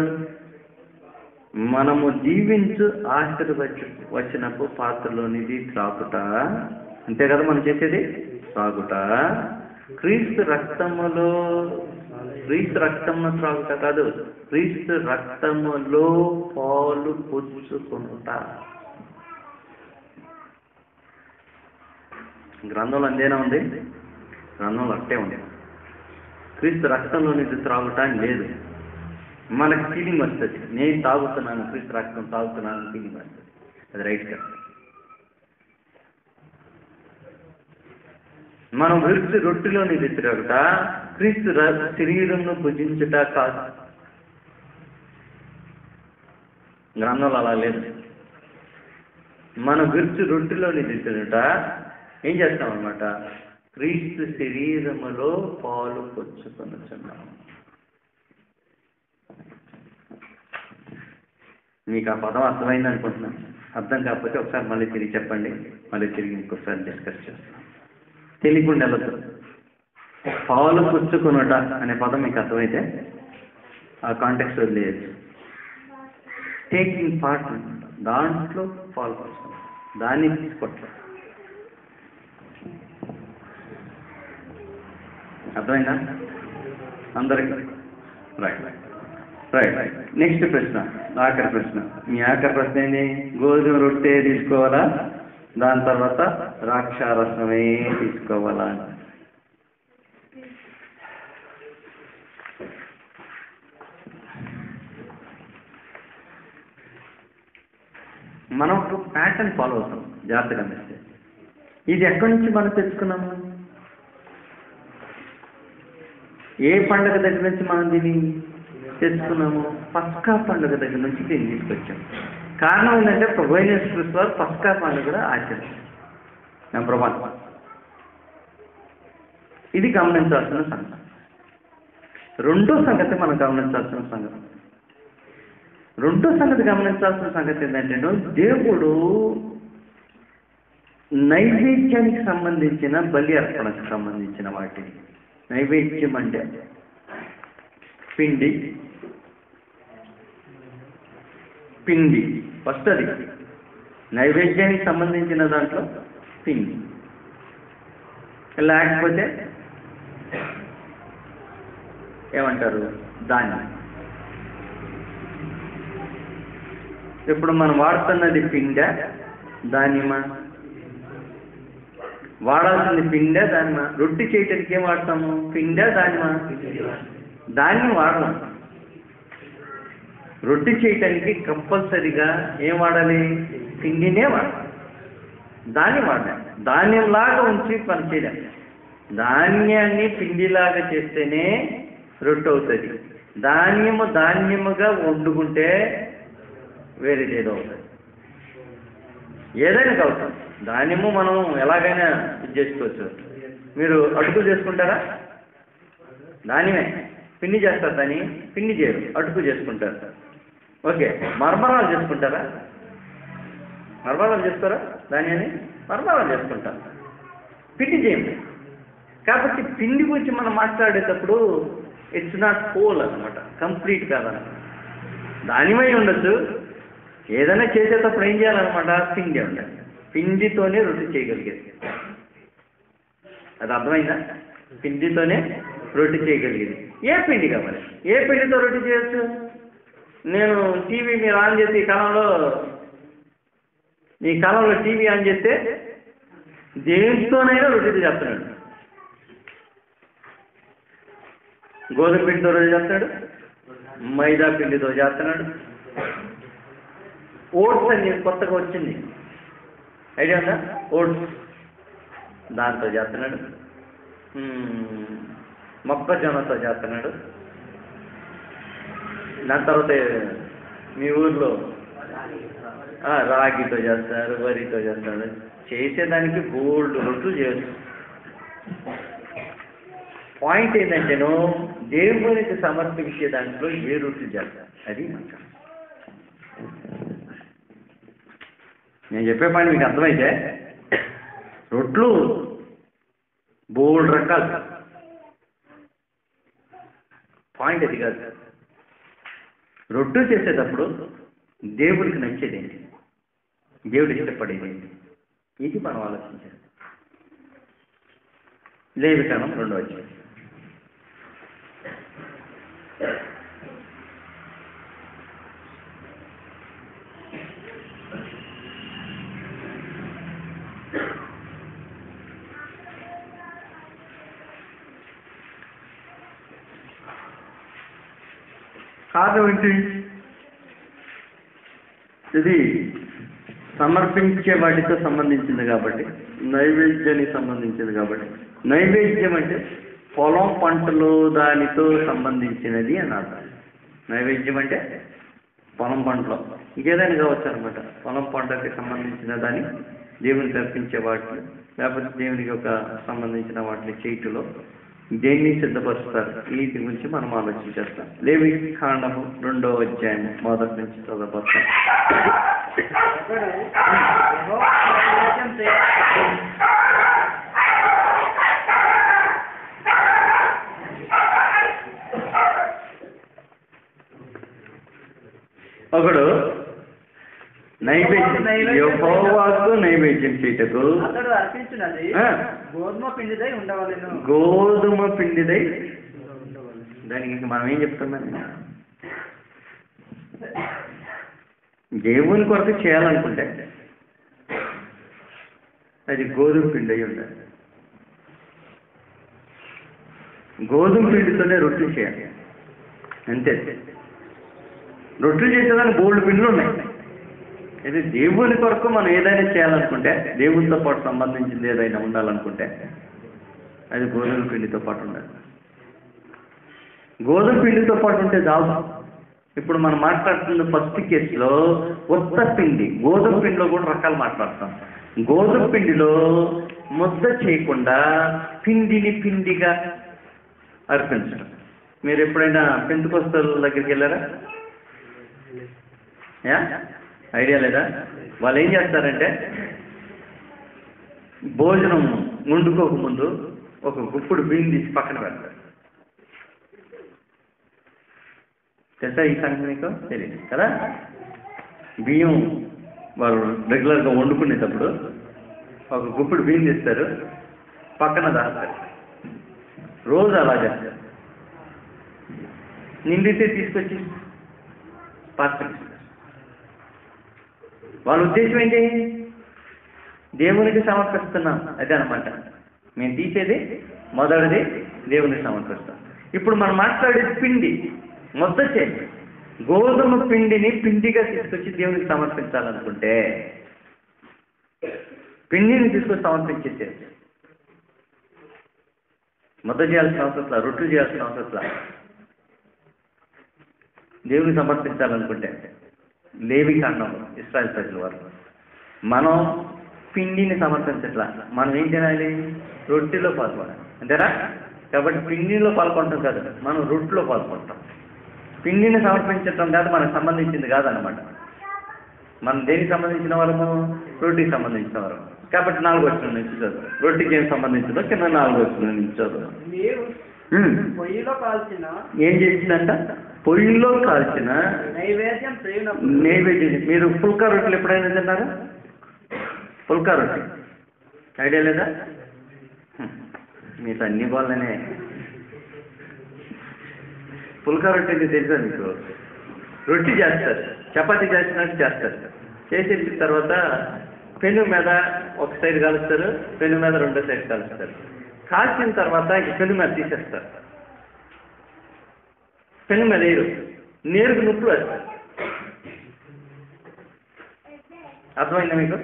మనము జీవించు ఆశీర్వచ వచ్చినప్పుడు పాత్రలోనిది త్రాగుట అంతే కదా మనం చేసేది త్రాగుట క్రీస్తు రక్తములో క్రీస్తు రక్తమును త్రాగుట కాదు క్రీస్తు రక్తములో పాలు పుచ్చుకుంట గ్రంథంలో అందేనా ఉంది గ్రంథంలో అట్టే ఉంది క్రీస్తు రక్తంలో నుంచి త్రాగుట అని లేదు మనకు ఫీలింగ్ వస్తుంది నేను తాగుతున్నాను క్రీస్తు రక్తం తాగుతున్నాను ఫీలింగ్ వస్తుంది అది రైట్ కదా మనం విరుచు రొట్టెలోని విసిరగుట క్రీస్తు ర- శరీరంను భుజించుట కాదు గ్రంథంలో అలా లేదు మనం విరుచు రొట్టెలోని విసిరుట ఏం చేస్తాం అనమాట క్రీస్తు శరీరములో పాలు పొచ్చుకొనుచున్నాం మీకు ఆ పదం అర్థమైంది అనుకుంటున్నాను అర్థం కాకపోతే ఒకసారి మళ్ళీ తిరిగి చెప్పండి మళ్ళీ తిరిగి ఇంకొకసారి డిస్కస్ చేస్తాం తెలియకుండా వెళ్ళదు పాలు పుచ్చుకొనుట అనే పదం మీకు అర్థమైతే ఆ కాంటెక్స్ట్ వదిలేయచ్చు టేకింగ్ పార్ట్ దాంట్లో పాలు పుచ్చుకోవడం దాన్ని తీసుకోవట్లేదు అర్థమైందా అందరికి రైట్ రైట్ నెక్స్ట్ ప్రశ్న ఆఖరి ప్రశ్న మీ ఆఖరి ప్రశ్న ఏంటి గోధుమ రొట్టె తీసుకోవాలా దాని తర్వాత ద్రాక్షారసమే తీసుకోవాలా అని. మనం ఒక ప్యాటర్న్ ఫాలో అవుతాం జాగ్రత్తగా గమనిస్తే ఇది ఎక్కడి నుంచి మనం తెచ్చుకున్నాము ఏ పండగ దగ్గర నుంచి మనం దీన్ని తెచ్చుకున్నాము పస్కా పండుగ దగ్గర నుంచి దీన్ని తీసుకొచ్చాం కారణం ఏంటంటే ప్రభు అయిన యేసుక్రీస్తు వారు పస్కా పండుగ కూడా ఆచరించారు నెంబర్ వన్ ఇది గమనించాల్సిన సంగతి రెండో సంగతి మనం గమనించాల్సిన సంగతి రెండో సంగతి గమనించాల్సిన సంగతి ఏంటంటే దేవుడు నైవేద్యానికి సంబంధించిన బలి అర్పణకు సంబంధించిన వాటిని నైవేద్యం అంటే పిండి పిండి ఫస్ట్ అది నైవేద్యానికి సంబంధించిన దాంట్లో పిండి లేకపోతే ఏమంటారు ధాన్యం ఇప్పుడు మనం వాడుతున్నది పిండ ధాన్యమా వాడాల్సింది పిండ ధాన్యమా రొట్టి చేయటానికి ఏం వాడతాము పిండ ధాన్యమా ధాన్యం వాడదాం రొట్టి చేయటానికి కంపల్సరిగా ఏం వాడాలి పిండినే వాడాలి ధాన్యం వాడాలి ధాన్యంలాగా ఉంచి పని చేయలేం ధాన్యాన్ని పిండిలాగా చేస్తేనే రొట్టె అవుతుంది ధాన్యము ధాన్యముగా వండుకుంటే వేరేది ఏదో అవుతుంది ఏదైనా కావచ్చు ధాన్యము మనం ఎలాగైనా ఇది చేసుకోవచ్చు మీరు అటుకులు చేసుకుంటారా ధాన్యమే పిండి చేస్తారు దాన్ని పిండి చేయరు అటుకు చేసుకుంటారు ఓకే మర్మరాలు చేసుకుంటారా మర్మరాలు చేస్తారా ధాన్యాన్ని మర్మరాలు చేసుకుంటారు పిండి చేయండి కాబట్టి పిండి గురించి మనం మాట్లాడేటప్పుడు ఇట్స్ నాట్ హోల్ అనమాట కంప్లీట్ కాదనమాట ధాన్యమై ఉండొచ్చు ఏదైనా చేసేటప్పుడు ఏం చేయాలన్నమాట పిండి ఉండాలి పిండితోనే రొట్టె చేయగలిగేది అది అర్థమైందా పిండితోనే రొట్టె చేయగలిగేది ఏ పిండి కావాలి ఏ పిండితో రొట్టె చేయొచ్చు నేను టీవీ మీరు ఆన్ చేసి ఈ కాలంలో ఈ కాలంలో టీవీ ఆన్ చేస్తే దేనితోనైనా రొట్టె చేస్తున్నాడు గోధుమ పిండితో రోజు చేస్తాడు మైదా పిండితో చేస్తున్నాడు ఓట్స్ అని కొత్తగా వచ్చింది ఐడియా ఉందా ఓట్స్ దాంతో చేస్తున్నాడు మ్మ్, మొక్కజొన్నతో చేస్తున్నాడు దాని తర్వాత మీ ఊర్లో ఆ, రాగితో చేస్తారు వరితో చేస్తారు చేసేదానికి గోల్డ్ రొట్లు చేయొచ్చు పాయింట్ ఏంటంటేను దేవునికి సమర్పించే దాంట్లో ఏ రొట్లు చేస్తారు అది మంచి నేను చెప్పే పాయింట్ మీకు అర్థమైతే రొట్లు బోల్డ్ రకాలు పాయింట్ అది కాదు రొట్టు చేసేటప్పుడు దేవుడికి నచ్చేది ఏంటి దేవుడు ఇష్టపడేది ఏంటి ఇది మనం ఆలోచించాలి లేవికరణం రెండో వచ్చేది కారణం ఏంటి ఇది సమర్పించే వాటితో సంబంధించింది కాబట్టి నైవేద్యానికి సంబంధించింది కాబట్టి నైవేద్యం అంటే పొలం పంటలు దానితో సంబంధించినది అని అర్థం నైవేద్యం అంటే పొలం పంటలో ఇంకేదైనా కావచ్చు అనమాట పొలం పంటకి సంబంధించిన దాన్ని దేవునికి అర్పించే వాటిని లేకపోతే దేవునికి ఒక సంబంధించిన వాటిని చేయటంలో దేన్ని సిద్ధపరుస్తారు వీటి గురించి మనం ఆలోచించేస్తాం లేవి కాండము రెండో అధ్యాయం మొదటి నుంచి చదవబడతాం ఒకడు యెహోవా నైవేద్యం చేయ- ఒకడు నైవేద్యం యెహోవాకు నైవేద్యం చేయటకు అతడు అర్పించినది ఆ. గోధుమ పిండిదై ఉండవలెను గోధుమ పిండిదై దానికి ఇంక మనం ఏం చెప్తాం మరి? దేవుని కొరకు చేయాలనుకుంటే అది గోధుమ పిండి అయి ఉండాలి గోధుమ పిండితోనే రొట్టెలు చేయాలి అంతే రొట్టెలు చేసేదానికి బోల్డ్ పిండిలు ఉన్నాయి ఇది దేవుని కొరకు మనం ఏదైనా చేయాలనుకుంటే దేవునితో పాటు సంబంధించింది ఏదైనా ఉండాలనుకుంటే అది గోధుమ పిండితో పాటు ఉండాలి గోధుమ పిండితో పాటు ఉంటే చాలు ఇప్పుడు మనం మాట్లాడుతున్న ఫస్ట్ కేసులో ఉత్త పిండి గోధుమ పిండిలో కూడా రకాలు మాట్లాడతాం గోధుమ పిండిలో ముద్ద చేయకుండా పిండిని పిండిగా అర్పించడం మీరు ఎప్పుడైనా పెంతుకొస్తల దగ్గరికి వెళ్ళారా యా ఐడియా లేదా వాళ్ళు ఏం చేస్తారంటే భోజనం వండుకోక ముందు ఒక గుప్పుడు బియ్యం తీసి పక్కన పెడతారు తెలుసా ఈ సంగతి మీకు తెలియదు కదా బియ్యం వాళ్ళు రెగ్యులర్గా వండుకునేటప్పుడు ఒక గుప్పుడు బియ్యం తీస్తారు పక్కన దాస్తారు రోజు అలా చేస్తారు నిండితే తీసుకొచ్చి పాత్రకి ఇస్తారు. వాళ్ళ ఉద్దేశం ఏంటి దేవునికి సమర్పిస్తున్నాం అదే అనమాట మేము తీసేది మొదటిది దేవునికి సమర్పిస్తాం ఇప్పుడు మనం మాట్లాడేది పిండి ముద్ద చేసి గోధుమ పిండిని పిండిగా తీసుకొచ్చి దేవునికి సమర్పించాలనుకుంటే పిండిని తీసుకొచ్చి సమర్పించేసేది ముద్ద చేయాల్సిన అవసరం లేదు, రొట్టెలు చేయాల్సిన అవసరం లేదు. దేవునికి సమర్పించాలనుకుంటే లేవి కాండం ఇస్రాయల్ ప్రజల వారు మనం పిండిని సమర్పించట్లా మనం ఏం చేయాలి రొట్టెలో పాల్గొనాలి అంతేనా కాబట్టి పిండిలో పాల్గొంటాం కాదు మనం రొట్టెలో పాల్గొంటాం పిండిని సమర్పించటం కాదు మనకు సంబంధించింది కాదనమాట మనం దేనికి సంబంధించిన వాళ్ళము రొట్టెకి సంబంధించిన వారు కాబట్టి నాలుగు వచ్చిన నుంచి చదువు రొట్టెకి ఏం సంబంధించిందో కింద నాలుగు వచ్చిన నుంచి చదువు నీవు ఉమ్. పొయ్యిలో కాల్చిన ఏం చేసిందంట పొయ్యిలో కాల్చిన నైవేద్యం చేయునప్పుడు నైవేద్యం మీరు పుల్కా రొట్టెలు ఎప్పుడైనా తిన్నారా పుల్కా రొట్టె ఐడియా లేదా హ్మ్. మీకు అన్ని వాళ్ళనే పుల్కా రొట్టె అంటే తెలుసా మీకు రొట్టె చేస్తారు చపాతీ చేసినట్టు చేస్తారు చేసేసిన తర్వాత పెను మీద ఒక సైడ్ కాలుస్తారు పెను మీద రెండో సైడ్ కాలుస్తారు కాల్చిన తర్వాత ఈ పెను మీద తీసేస్తారు పెను మీద వేయరు నేరుకు నొప్పులు వేస్తారు అర్థమైందా మీకు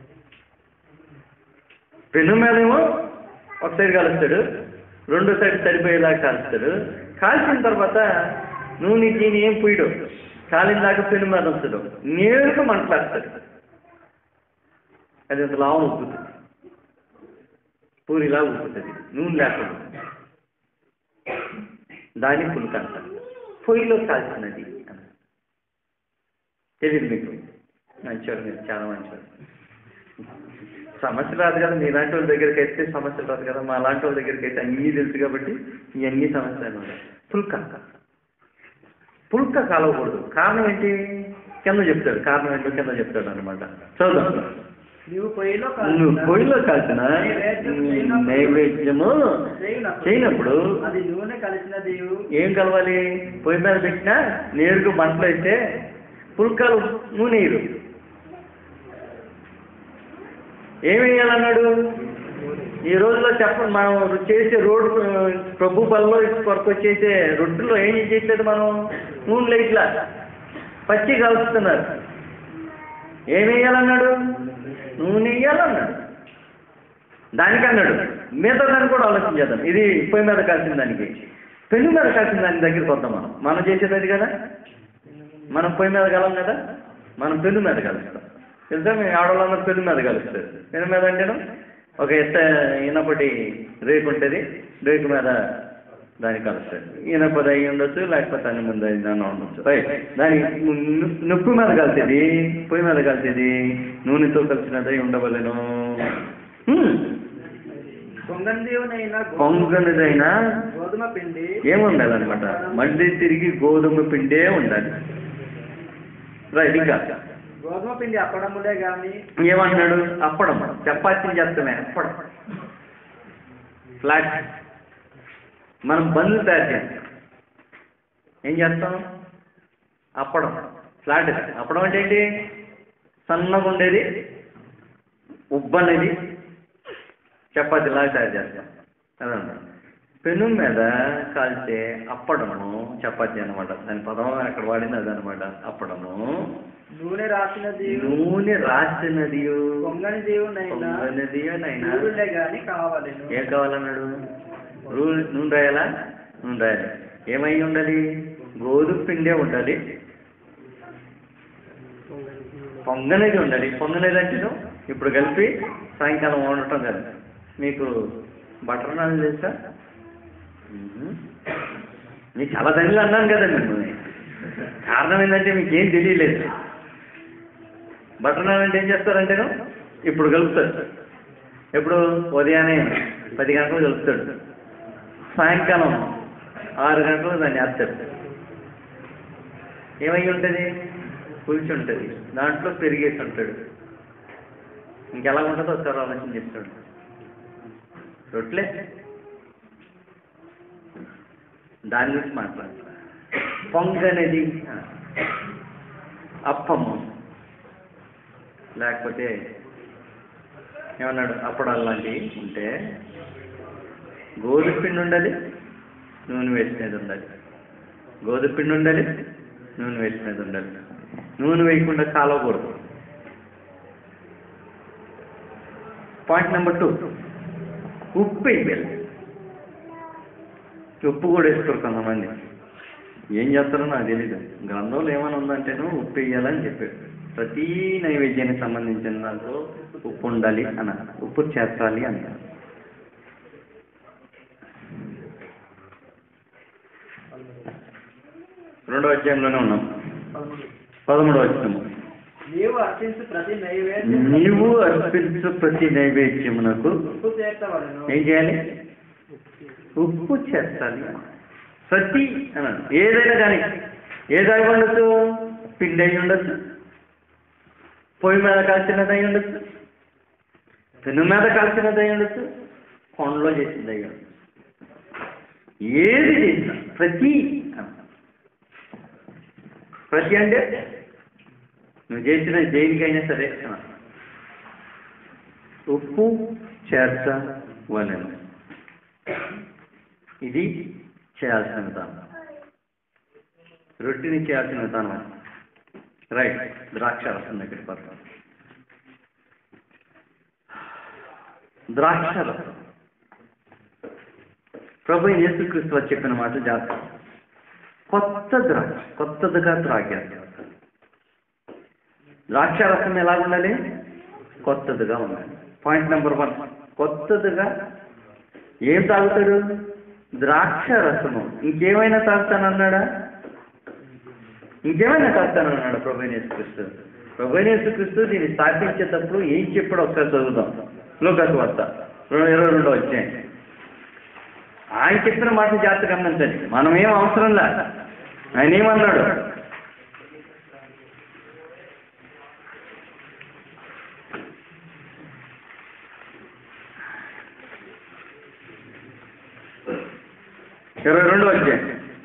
పెను మీదేమో ఒక సైడ్ కలుస్తాడు రెండో సైడ్ సరిపోయేలాగా కాలుస్తాడు కాల్చిన తర్వాత నూనె దీని ఏం పోయడు కాలిన దాకా పెను మీద వస్తాడు నేరుగా మంటలేస్తాడు అది అంత లాభం ఉప్పుతుంది పూరిలా ఉప్పుతుంది నూనె లేకుండా దాన్ని పులుక అంటారు పొయ్యిలో కాల్చినది అని తెలియదు మీకు మంచివాడు మీరు చాలా మంచివాడు సమస్య రాదు కదా మీలాంటి వాళ్ళ దగ్గరికి అయితే సమస్యలు రాదు కదా మా లాంటి వాళ్ళ దగ్గరికి అయితే అన్నీ తెలుసు కాబట్టి ఇవన్నీ సమస్యలు ఉన్నాయి పుల్క పుల్క కాలవకూడదు కారణం ఏంటి కింద చెప్తాడు కారణం ఏంటో కింద చెప్తాడు అనమాట చదువు నీవు పొయ్యిలో నువ్వు కాల్చిన పొయ్యిలో కాల్చిన నైవేద్యం చేయనప్పుడు- నైవేద్యము చేయనప్పుడు చేయనప్పుడు అది నూనె కలిసిన దేవు ఏం కలవాలి పొయ్యి మీద పెట్టినా నేరుగా మంటలు అయితే పుల్కాలు నూనె వేయరు ఏమి వేయాలన్నాడు ఈ రోజులో చెప్పండి మనం చేసే రోడ్డు ప్రభు బల్లో కొరకు చేసే రొట్టెలో ఏం చేయట్లేదు మనం నూనె ఇట్లా పచ్చి కలుస్తున్నారు ఏమి వేయాలన్నాడు నూనె వేయాలన్నాడు దానికి అన్నాడు మిగతా దాన్ని కూడా ఆలోచించేద్దాం ఇది పొయ్యి మీద కాల్చిన దానికి పెను మీద కాల్చిన దాని దగ్గరికి వద్దాం మనం మనం చేసేది అది కదా మనం పొయ్యి మీద కలం కదా మనం పెను మీద కలుస్తాం తెలుసా మీ ఆడవాళ్ళందరూ పెను మీద కలుస్తారు పెను మీద అంటేను ఒక ఎత్త ఇనపటి రేకు ఉంటుంది రేకు మీద దానికి కలుస్తారు ఇనపది అయి ఉండొచ్చు లేకపోతే అన్ని ముందు అయిందన్న ఉండొచ్చు రైట్ దాని ను- నొప్పి మీద కలిసేది పొయ్యి మీద కలిసేది నూనెతో కలిసినదై ఉండవలను హ్మ్. పొంగని దేవునైనా గోధుమ- పొంగనిదైనా గోధుమ పిండి ఏముండాలన్నమాట మళ్ళీ తిరిగి గోధుమ పిండే ఉండాలి రైట్ ఇంకా గోధుమ పిండి అప్పడములే గాని ఏమన్నాడు అప్పడం చపాతీని చేస్తామే అప్పడం ఫ్లాట్ మనం బండ్లు తయారు చేస్తాం ఏం చేస్తాం అప్పడం ఫ్లాట్ అప్పడం అంటే ఏంటి సన్నగా ఉండేది ఉబ్బనేది చపాతీలాగా తయారు చేస్తాం అదన్నమాట పెను మీద కాల్చే అప్పడము చపాతీ అనమాట దాని పదం అక్కడ వాడింది అదనమాట అప్పడము నూనె రాసిన దేవు నూనె రాసినది పొంగని దేవునైనా నైనా నూరులే గాని కావాలను ఏం కావాలన్నాడు రూ- నూనె రాయాలా నూనె రాయాలి ఏమై ఉండాలి గోధుమ పిండే ఉండాలి పొంగనేది ఉండాలి పొంగనేది అంటే ఇప్పుడు కలిపి సాయంకాలం వండటం కదా మీకు బటర్ నాన్ తెలుసా మ్మ్. మీకు చాలా ధనిలు అన్నాను కదా మిమ్మల్ని కారణం ఏంటంటే మీకు ఏం తెలియలేదు బటర్ నాన్ అంటే ఏం చేస్తారంటేను ఇప్పుడు కలుపుతారు ఎప్పుడు ఉదయాన్నే పది గంటలు కలుపుతాడు సాయంకాలం ఆరు గంటలు దాన్ని వేస్తాడు ఏమై ఉంటుంది పులిచి ఉంటుంది దాంట్లో పెరిగేసి ఉంటాడు ఇంకెలా ఉంటుందో ఒకసారి ఆలోచన చేస్తాడు రొట్లే దాని గురించి మాట్లాడతా పొంగనేది అప్పము లేకపోతే ఏమన్నాడు అప్పడాలు లాంటివి ఉంటే గోధుమ పిండి ఉండాలి నూనె వేసినది ఉండాలి గోధుమ పిండి ఉండాలి నూనె వేసినది ఉండాలి నూనె వేయకుండా కాలవకూడదు పాయింట్ నెంబర్ టూ ఉప్పు వేయాలి ఉప్పు కూడా వేసుకోరు కొంతమంది ఏం చేస్తారో నాకు తెలీదు గ్రంథంలో ఏమైనా ఉందంటేనో ఉప్పు వేయాలని చెప్పాడు ప్రతి నైవేద్యానికి సంబంధించిన దాంట్లో ఉప్పు ఉండాలి అన్నారు ఉప్పు చేర్చాలి అన్నారు రెండో అధ్యాయంలోనే ఉన్నాం పదమూడో అధ్యాయము నీవు అర్పించు ప్రతి నైవేద్యం నీవు అర్పించు ప్రతి నైవేద్యమునకు ఉప్పు చేర్చవలను ఏం చేయాలి ఉప్పు చేర్చాలి ప్రతి అన్నాడు ఏదైనా కానీ ఏది అయి ఉండొచ్చు పిండి అయి ఉండొచ్చు పొయ్యి మీద కాల్చినది అయి ఉండొచ్చు పెను మీద కాల్చినది అయి ఉండొచ్చు కొండలో చేసింది అయి ఉండొచ్చు ఏది చేసినా ప్రతి అన్నాడు. ప్రతి అంటే నువ్వు చేసిన దేనికైనా సరే అన్నాడు. ఉప్పు చేర్చవలెను ఇది చేయాల్సిన దానం రొట్టెని చేయాల్సిన విధానం రైట్ ద్రాక్ష రసం దగ్గర పడతాం ద్రాక్ష రసం ప్రభు యేసుక్రీస్తు వారు చెప్పిన మాట జాగ్రత్త కొత్త ద్రాక్ష కొత్తదిగా త్రాగారు ద్రాక్ష రసం ఎలా ఉండాలి కొత్తదిగా ఉండాలి పాయింట్ నెంబర్ వన్ కొత్తదిగా ఏం తాగుతాడు ద్రాక్ష రసము ఇంకేమైనా తాగుతానన్నాడా ఇంకేమైనా తాగుతానన్నాడు ప్రభు యేసుక్రీస్తు ప్రభు యేసుక్రీస్తు దీన్ని స్థాపించేటప్పుడు ఏం చెప్పాడో ఒకసారి చదువుదాం లోకాసు వార్త రెండు ఇరవై రెండో వచ్చాయి ఆయన చెప్పిన మాట జాగ్రత్త గమనించండి మనం ఏం అవసరం లే ఆయన ఏమన్నాడు ఇరవై రెండు వచ్చాయి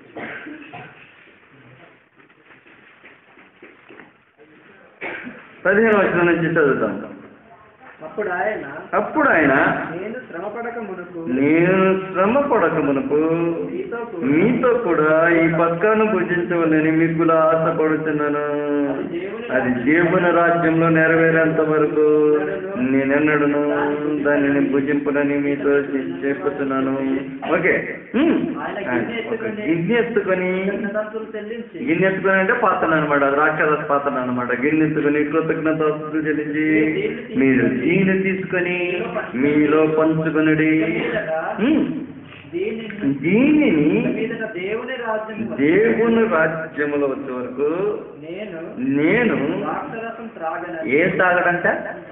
పదిహేను వచ్చిన నుంచి చదువుతాం అప్పుడు ఆయన అప్పుడు ఆయన నేను శ్రమపడక మునుపు నేను శ్రమ పడక మునుపు మీతో కూడా మీతో కూడా ఈ పక్కను భుజించవలని మీకు ఆశపడుతున్నాను అది దేవుని రాజ్యంలో నెరవేరేంత వరకు నేనెన్నడను దానిని భుజింపునని మీతో చెప్పుతున్నాను ఓకే హ్మ్. ఒక గిన్నె ఎత్తుకొని కృతజ్ఞతాస్తులు చెల్లించి గిన్నె ఎత్తుకొని అంటే పాత్ర అనమాట రాక్షస పాత్ర అనమాట గిన్నె ఎత్తుకొని కృతజ్ఞత చెల్లించి మీరు దీన్ని తీసుకొని మీలో పంచుకొనుడి హ్మ్. దీనిని దీనిని మీదట దేవుని రాజ్యం దేవుని రాజ్యములో వచ్చే వరకు నేను నేను ద్రాక్షరసం త్రాగన ఏ తాగడంట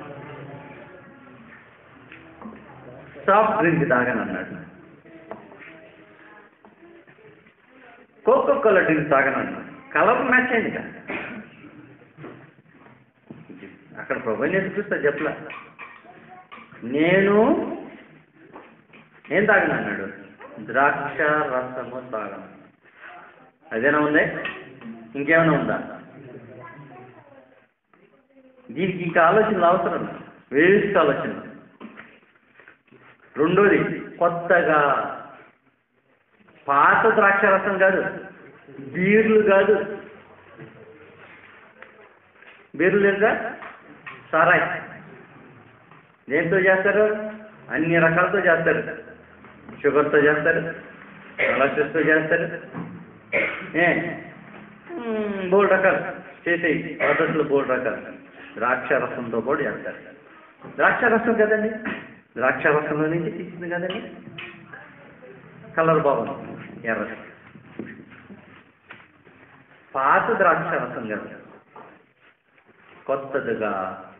సాఫ్ట్ డ్రింక్ తాగనన్నాడు కోకో కోలా డ్రింక్ తాగనన్నాడు కలర్ మ్యాచ్ అయింది కదా అక్కడ ప్రభు చూపిస్తా చెప్పలా నేను ఏం తాగనన్నాడు ద్రాక్ష రసము తాగను అదేనా ఉంది ఇంకేమైనా ఉందా దీనికి ఇంకా ఆలోచనలు అవసరం వేస్ట్ ఆలోచన రెండోది కొత్తగా పాత ద్రాక్ష రసం కాదు బీర్లు కాదు బీర్లు లేదా సారాయి దేంతో చేస్తారు అన్ని రకాలతో చేస్తారు షుగర్తో చేస్తారు మొలాసెస్తో చేస్తారు ఏ మ్మ్, బోల్ రకాలు చేసేయి పద్ధతులు బోల్ రకాలు ద్రాక్ష రసంతో కూడా చేస్తారు ద్రాక్ష రసం కదండి ద్రాక్ష రసంలో నుంచి తీసింది కదండి కలర్ బాగుంది ఎర్ర పాత ద్రాక్ష రసం కదా కొత్తదిగా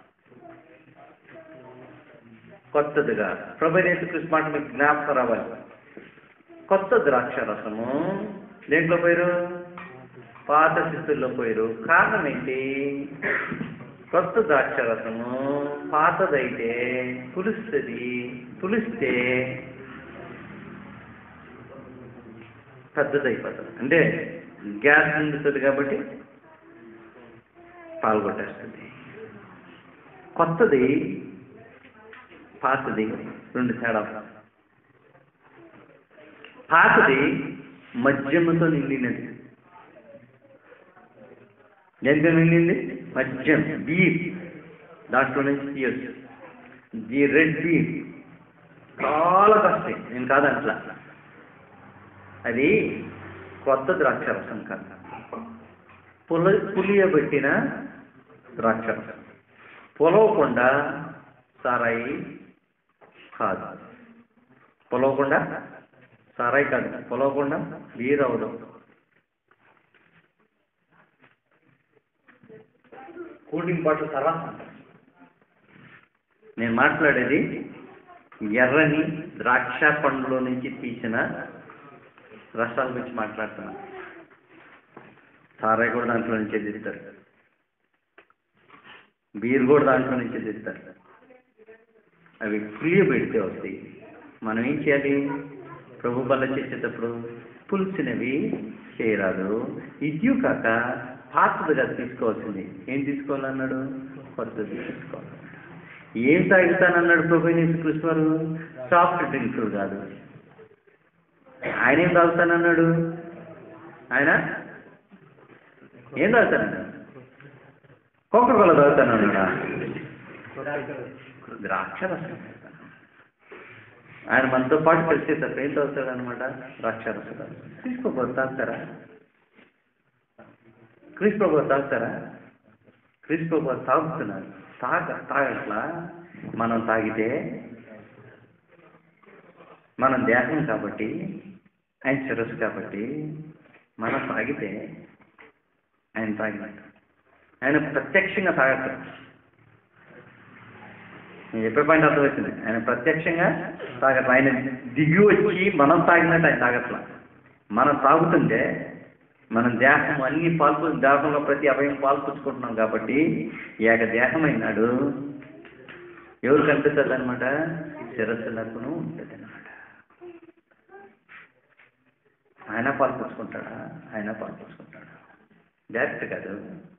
కొత్తదిగా ప్రభనేసు కృష్ణ మాట మీకు జ్ఞాపకం రావాలి కొత్త ద్రాక్ష రసము దేంట్లో పోయారు పాత శిస్తుల్లో పోయారు కారణం ఏంటి కొత్త ద్రాక్ష రసము పాతదైతే పులుస్తుంది పులిస్తే పెద్దదైపోతుంది అంటే గ్యాస్ నిండుతుంది కాబట్టి పాల్గొట్టేస్తుంది కొత్తది పాతది రెండు తేడా పాతది మద్యముతో నిండినది ఎంత నిండింది మద్యం బీర్ దాంట్లో నుంచి తీయచ్చు ది రెడ్ బీర్ చాలా కష్టం నేను కాదంట్లా అది కొత్త ద్రాక్ష రసం కాదు పుల పులియబెట్టిన ద్రాక్ష రసం పొలవకుండా సారాయి కాదు పొలవకుండా సారాయి కాదు పొలవకుండా బీర్ అవదు కూల్ డ్రింక్ బాటిల్ తర్వాత నేను మాట్లాడేది ఎర్రని ద్రాక్ష పండులో నుంచి తీసిన రసాల గురించి మాట్లాడుతున్నాను సారాయి కూడా దాంట్లో నుంచే తీస్తారు బీర్ కూడా దాంట్లో నుంచే తీస్తారు అవి పులియ పెడితే వస్తాయి మనం ఏం చేయాలి ప్రభు బల్ల చేసేటప్పుడు పులిసినవి చేయరాదు ఇద్యు కాక పాతదిగా తీసుకోవాల్సింది ఏం తీసుకోవాలన్నాడు కొత్తది తీసుకోవాలి ఏం తాగుతానన్నాడు ప్రభు కృష్ణవారు సాఫ్ట్ డ్రింక్స్ కాదు ఆయన ఏం తాగుతానన్నాడు ఆయన ఏం తాగుతానండి కోక కోల తాగుతాను అన్నాడా ద్రాక్షరసం ఆయన మనతో పాటు కలిసేటప్పుడు ఏం తాగుతాడు అనమాట ద్రాక్షరసం క్రీస్తు తాగుతారా క్రీస్తు తాగుతారా క్రీస్తు తాగుతున్నారు తాగ తాగట్లా మనం తాగితే మనం దేహం కాబట్టి ఆయన శిరస్సు కాబట్టి మనం తాగితే ఆయన తాగినట్టు ఆయన ప్రత్యక్షంగా తాగట్లేదు నేను చెప్పే పాయింట్ అర్థమవుతుంది ఆయన ప్రత్యక్షంగా తాగట్లా ఆయన దిగి వచ్చి మనం తాగినట్టు ఆయన తాగట్లా మనం తాగుతుంటే మనం దేహం అన్ని పాల్పు దేహంలో ప్రతి అభయం పాల్పుచ్చుకుంటున్నాం కాబట్టి ఏక దేహం అయినాడు ఎవరు కనిపిస్తుంది అనమాట శిరస్సులకును ఉంటుంది అనమాట ఆయన పాల్పుచ్చుకుంటాడా ఆయన పాల్పుచ్చుకుంటాడా డైరెక్ట్ కాదు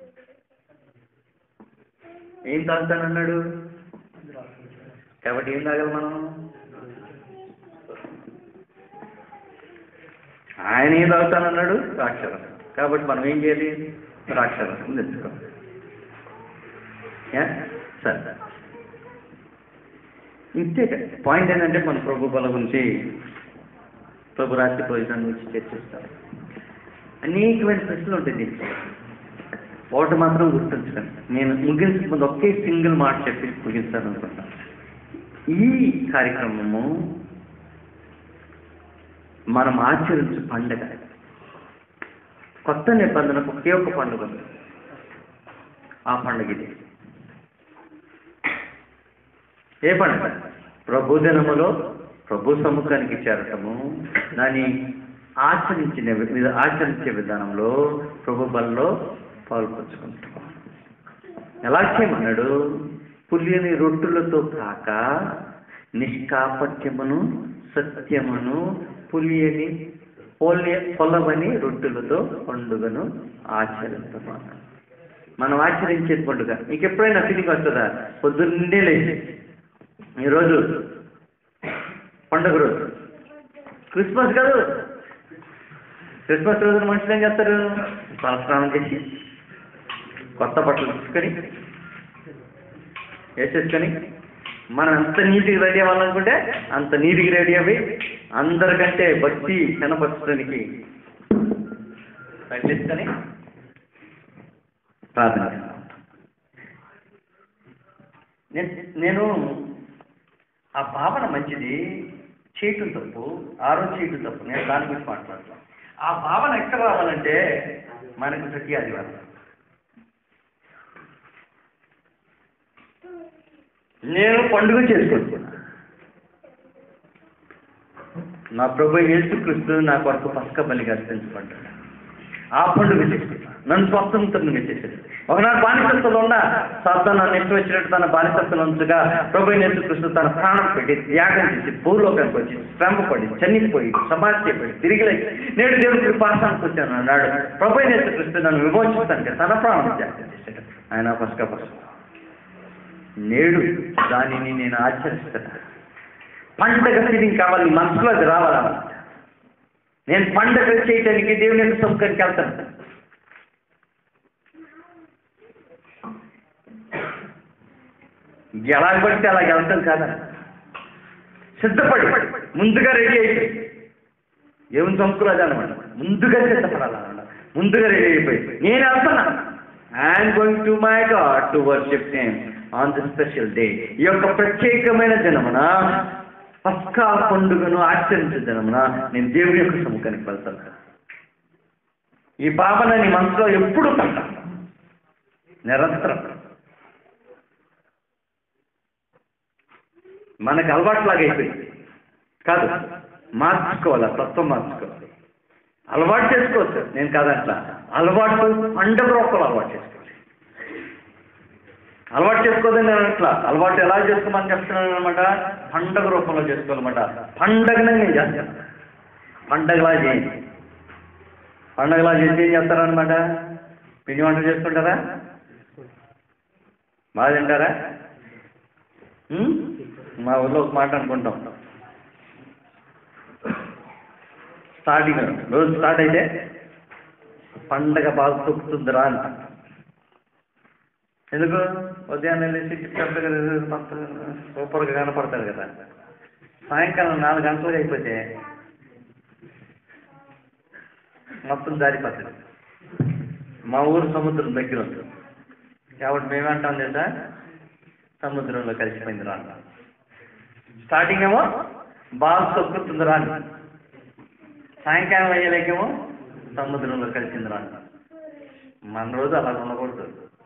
ఏం తాగుతానన్నాడు కాబట్టి ఏం తాగాలి మనం ఆయన ఏం తాగుతానన్నాడు ద్రాక్షరసం కాబట్టి మనం ఏం చేయాలి ద్రాక్షరసం తెచ్చుకోవాలి యా? సరే ఇంతే పాయింట్ ఏంటంటే మన ప్రభు బల గురించి ప్రభు రాత్రి భోజనం గురించి చర్చిస్తాం అనేకమైన ప్రశ్నలు ఉంటాయి దీంట్లో ఒకటి మాత్రం గుర్తుంచకండి నేను ముగించక ముందు ఒకే సింగిల్ మాట చెప్పి ముగిస్తాను అనుకుంటాను ఈ కార్యక్రమము మనం ఆచరించు పండగ కొత్త నిబంధనకు ఒకే ఒక పండుగ ఉంది ఆ పండుగ ఇది ఏ పండుగ ప్రభు దినములో ప్రభు సముఖానికి చేరటము దాన్ని ఆచరించిన వి- ఆచరించే విధానంలో ప్రభు బలలో పాల్పంచుకుంటాం ఎలా చేయమన్నాడు పులియని రొట్టులతో కాక నిష్కాపట్యమును సత్యమును పులియని పొలి పొలవని రొట్టులతో పండుగను ఆచరించమన్నాడు మనం ఆచరించే పండుగ మీకు ఎప్పుడైనా ఫీలింగ్ వస్తుందా పొద్దున్నే లేచి ఈరోజు పండుగ రోజు క్రిస్మస్ కాదు క్రిస్మస్ రోజున మనుషులు ఏం చేస్తారు తలస్నానం చేసి కొత్త బట్టలు తీసుకొని వేసేసుకొని మనం ఎంత నీటికి రెడీ అవ్వాలనుకుంటే అంత నీటికి రెడీ అవి అందరికంటే భక్తి కనపరచడానికి తగ్గించుకొని ప్రార్థన చేస్తాం. నేను- నేను ఆ భావన మంచిది చేయటం తప్పు ఆరో చేయటం తప్పు నేను దాని గురించి మాట్లాడతాను ఆ భావన ఎక్కడ రావాలంటే మనకు ప్రతి ఆదివారం నేను పండుగ చేసుకుంటున్నా నా ప్రభు యేసుక్రీస్తు నా కొరకు పసక బలిగా అర్పించబడ్డాడు ఆ పండుగ చేసుకున్నా నన్ను స్వతంత్రంగా చేసేది ఒకనాడు బానిసత్తులు ఉన్న సాత్తాను నన్ను ఇష్టం వచ్చినట్టు తన బానిసత్తులు ఉంచగా ప్రభు యేసుక్రీస్తు తన ప్రాణం పెట్టి త్యాగం చేసి భూలోకానికి వచ్చి శ్రమ పడి చనిపోయి సమాధి పడి తిరిగి లేచి నేడు దేవుడికి పాఠానికి వచ్చాను అన్నాడు ప్రభు యేసుక్రీస్తు నన్ను విమోచిస్తానికి తన ప్రాణం త్యాగం చేశాడు ఆయన పసక పసక నేడు దానిని నేను ఆచరిస్తాను పండగ ఫీలింగ్ కావాలి నీ మనసులో అది రావాలన్నమాట నేను పండగ చేయటానికి దేవుని యొక్క సౌకర్యానికి వెళ్తాను ఎలా పడితే అలా వెళ్తాం కదా సిద్ధపడి ముందుగా రెడీ అయిపోయి దేవుని సంస్కృతి అదే అనమాట ముందుగా సిద్ధపడాలన్నమాట ముందుగా రెడీ అయిపోయి నేను వెళ్తున్నా I'm going to my god to worship name on the special day ఈ యొక్క ప్రత్యేకమైన దినమున పస్కా పండుగను ఆచరించే దినమున నేను దేవుని యొక్క సముఖానికి వెళ్తాను ఈ భావన నీ మనసులో ఎప్పుడు కంటాను నిరంతరం మనకు అలవాట్లాగా అయిపోయింది కాదు మార్చుకోవాలి ఆ తత్వం మార్చుకోవాలి అలవాటు చేసుకోవచ్చు నేను కాదంట్లా అలవాటు పండగ రూపంలో అలవాటు చేసుకోవాలి అలవాటు చేసుకోదని నేను అట్లా అలవాటు ఎలా చేసుకోమని చెప్తున్నాను అనమాట పండగ రూపంలో చేసుకోవాలన్నమాట పండగనే నేను చేస్తాను పండగలా చేయండి పండగలా చేసి ఏం చేస్తారనమాట పిండి వంటలు చేసుకుంటారా బాగా తింటారా ఉమ్? మా ఊళ్ళో ఒక మాట అనుకుంటాం స్టార్టింగ్ రోజు స్టార్ట్ అయితే పండగ బాగా తొక్కుతుందిరా అంట ఎందుకు ఉదయాన్నే లేచి టిక్టాక్ మొత్తం సూపర్గా కనపడతారు కదా సాయంకాలం నాలుగు గంటలకు అయిపోతే మొత్తం జారిపోతుంది మా ఊరు సముద్రం దగ్గర ఉంది కాబట్టి మేమేంటాం తెలుసా సముద్రంలో కలిసిపోయింది రా అంటాం. స్టార్టింగ్ ఏమో బాగా తొక్కుతుంది రా అంటాం. సాయంకాలం అయ్యేలేకేమో సముద్రంలో కలిసింది రా అంటాం. మన రోజు అలా ఉండకూడదు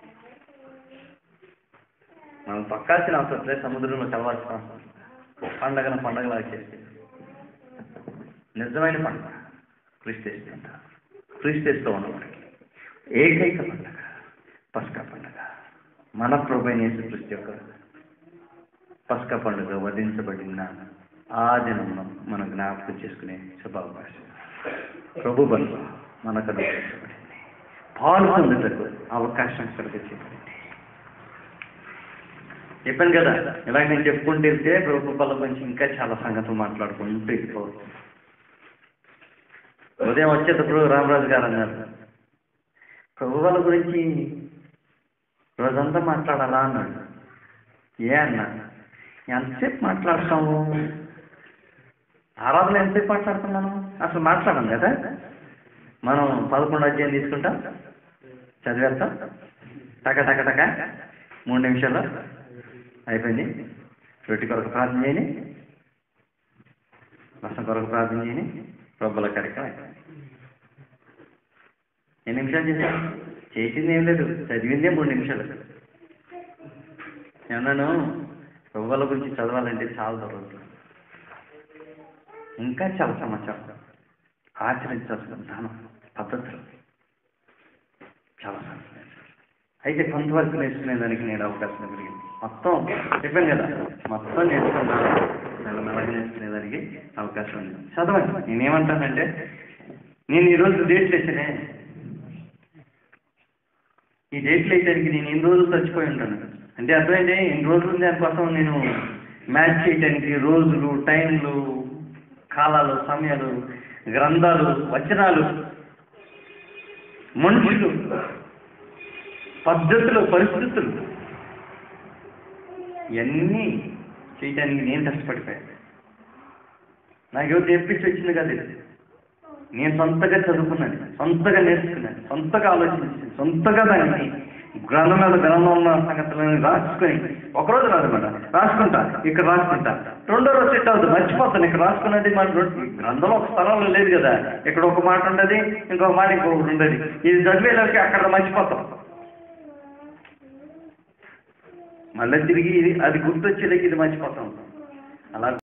మనం తొక్కాల్సిన అవసరం లేదు సముద్రంలో కలవాల్సిన అవసరం లేదు. పండగను పండగలా చేస్తే నిజమైన పండుగ క్రిస్టేస్ పండుగ క్రిస్టేస్తో ఉన్నవాడికి ఏకైక పండుగ పస్కా పండుగ మన ప్రభు క్రిస్టి యొక్క పస్కా పండుగ వధించబడిన ఆ దినమును మనం జ్ఞాపకం చేసుకునే శుభావకాశం ప్రభు బల్ల మనకు అనుగ్రహించబడింది పాల్గొందుటకు అవకాశం కలిగించబడింది చెప్పాను కదా ఇలాగ నేను చెప్పుకుంటూ వెళ్తే ప్రభు బల్ల గురించి ఇంకా చాలా సంగతులు మాట్లాడుకుంటూ వెళ్ళిపోవచ్చు ఉదయం వచ్చేటప్పుడు రామరాజు గారు అన్నారు ప్రభు వాళ్ళ గురించి రోజంతా మాట్లాడాలా అన్నాడు ఏ అన్నా ఎంతసేపు మాట్లాడతాము ఆరాధన ఎంతసేపు మాట్లాడుతున్నాము అసలు మాట్లాడం కదా మనం పదకొండు అధ్యాయం తీసుకుంటాం చదివేస్తాం టక టక టక మూడు నిమిషాలు అయిపోయింది రొట్టి కొరకు ప్రార్థన చేయని రసం కొరకు ప్రార్థన చేయని రొబ్బల కార్యక్రమం అయిపోయింది ఎన్ని నిమిషాలు చేశాను చేసింది ఏం లేదు చదివిందే మూడు నిమిషాలు ఏమన్నాను రొవ్వల గురించి చదవాలంటే చాలా దొరకదు ఇంకా చాలా సమాచారం ఆచరించాల్సిన విధానం పద్ధతులు చాలా సంవత్సరాలు అయితే కొంతవరకు నేర్చుకునేదానికి నేను అవకాశం కలిగింది మొత్తం చెప్పాను కదా మొత్తం నేర్చుకున్నాను మెల్లమెల్లగా నేర్చుకునేదానికి అవకాశం ఉంది చదవండి నేనేమంటానంటే నేను ఈరోజు డేట్లు వేసానే ఈ డేట్లు వేయడానికి నేను ఎన్ని రోజులు చచ్చిపోయి ఉంటాను అంటే అర్థమైంది ఎన్ని రోజులు దానికోసం నేను మ్యాచ్ చేయడానికి రోజులు టైంలు కాలాలు సమయాలు గ్రంథాలు వచనాలు మనుషులు పద్ధతులు పరిస్థితులు ఇవన్నీ చేయటానికి నేను కష్టపడిపోయాను నాకు ఎవరు తెప్పించి వచ్చింది కదా ఇది. నేను సొంతగా చదువుకున్నాను సొంతగా నేర్చుకున్నాను సొంతగా ఆలోచించాను సొంతగా దాన్ని గ్రంథం మీద గ్రంథం ఉన్న సంగతులను రాసుకొని ఒకరోజు రాదన్నమాట రాసుకుంటా ఇక్కడ రాసుకుంటా రెండో రోజు సెట్ అవుతుంది మర్చిపోతాను ఇక్కడ రాసుకున్నది మన రొ- గ్రంథంలో ఒక స్థలంలో లేదు కదా ఇక్కడ ఒక మాట ఉండదు ఇంకొక మాట ఇంకొకటి ఉండదు ఇది చదివేలోకి అక్కడ మర్చిపోతాం మళ్ళీ తిరిగి ఇది అది గుర్తొచ్చేలోకి ఇది మర్చిపోతాం అలా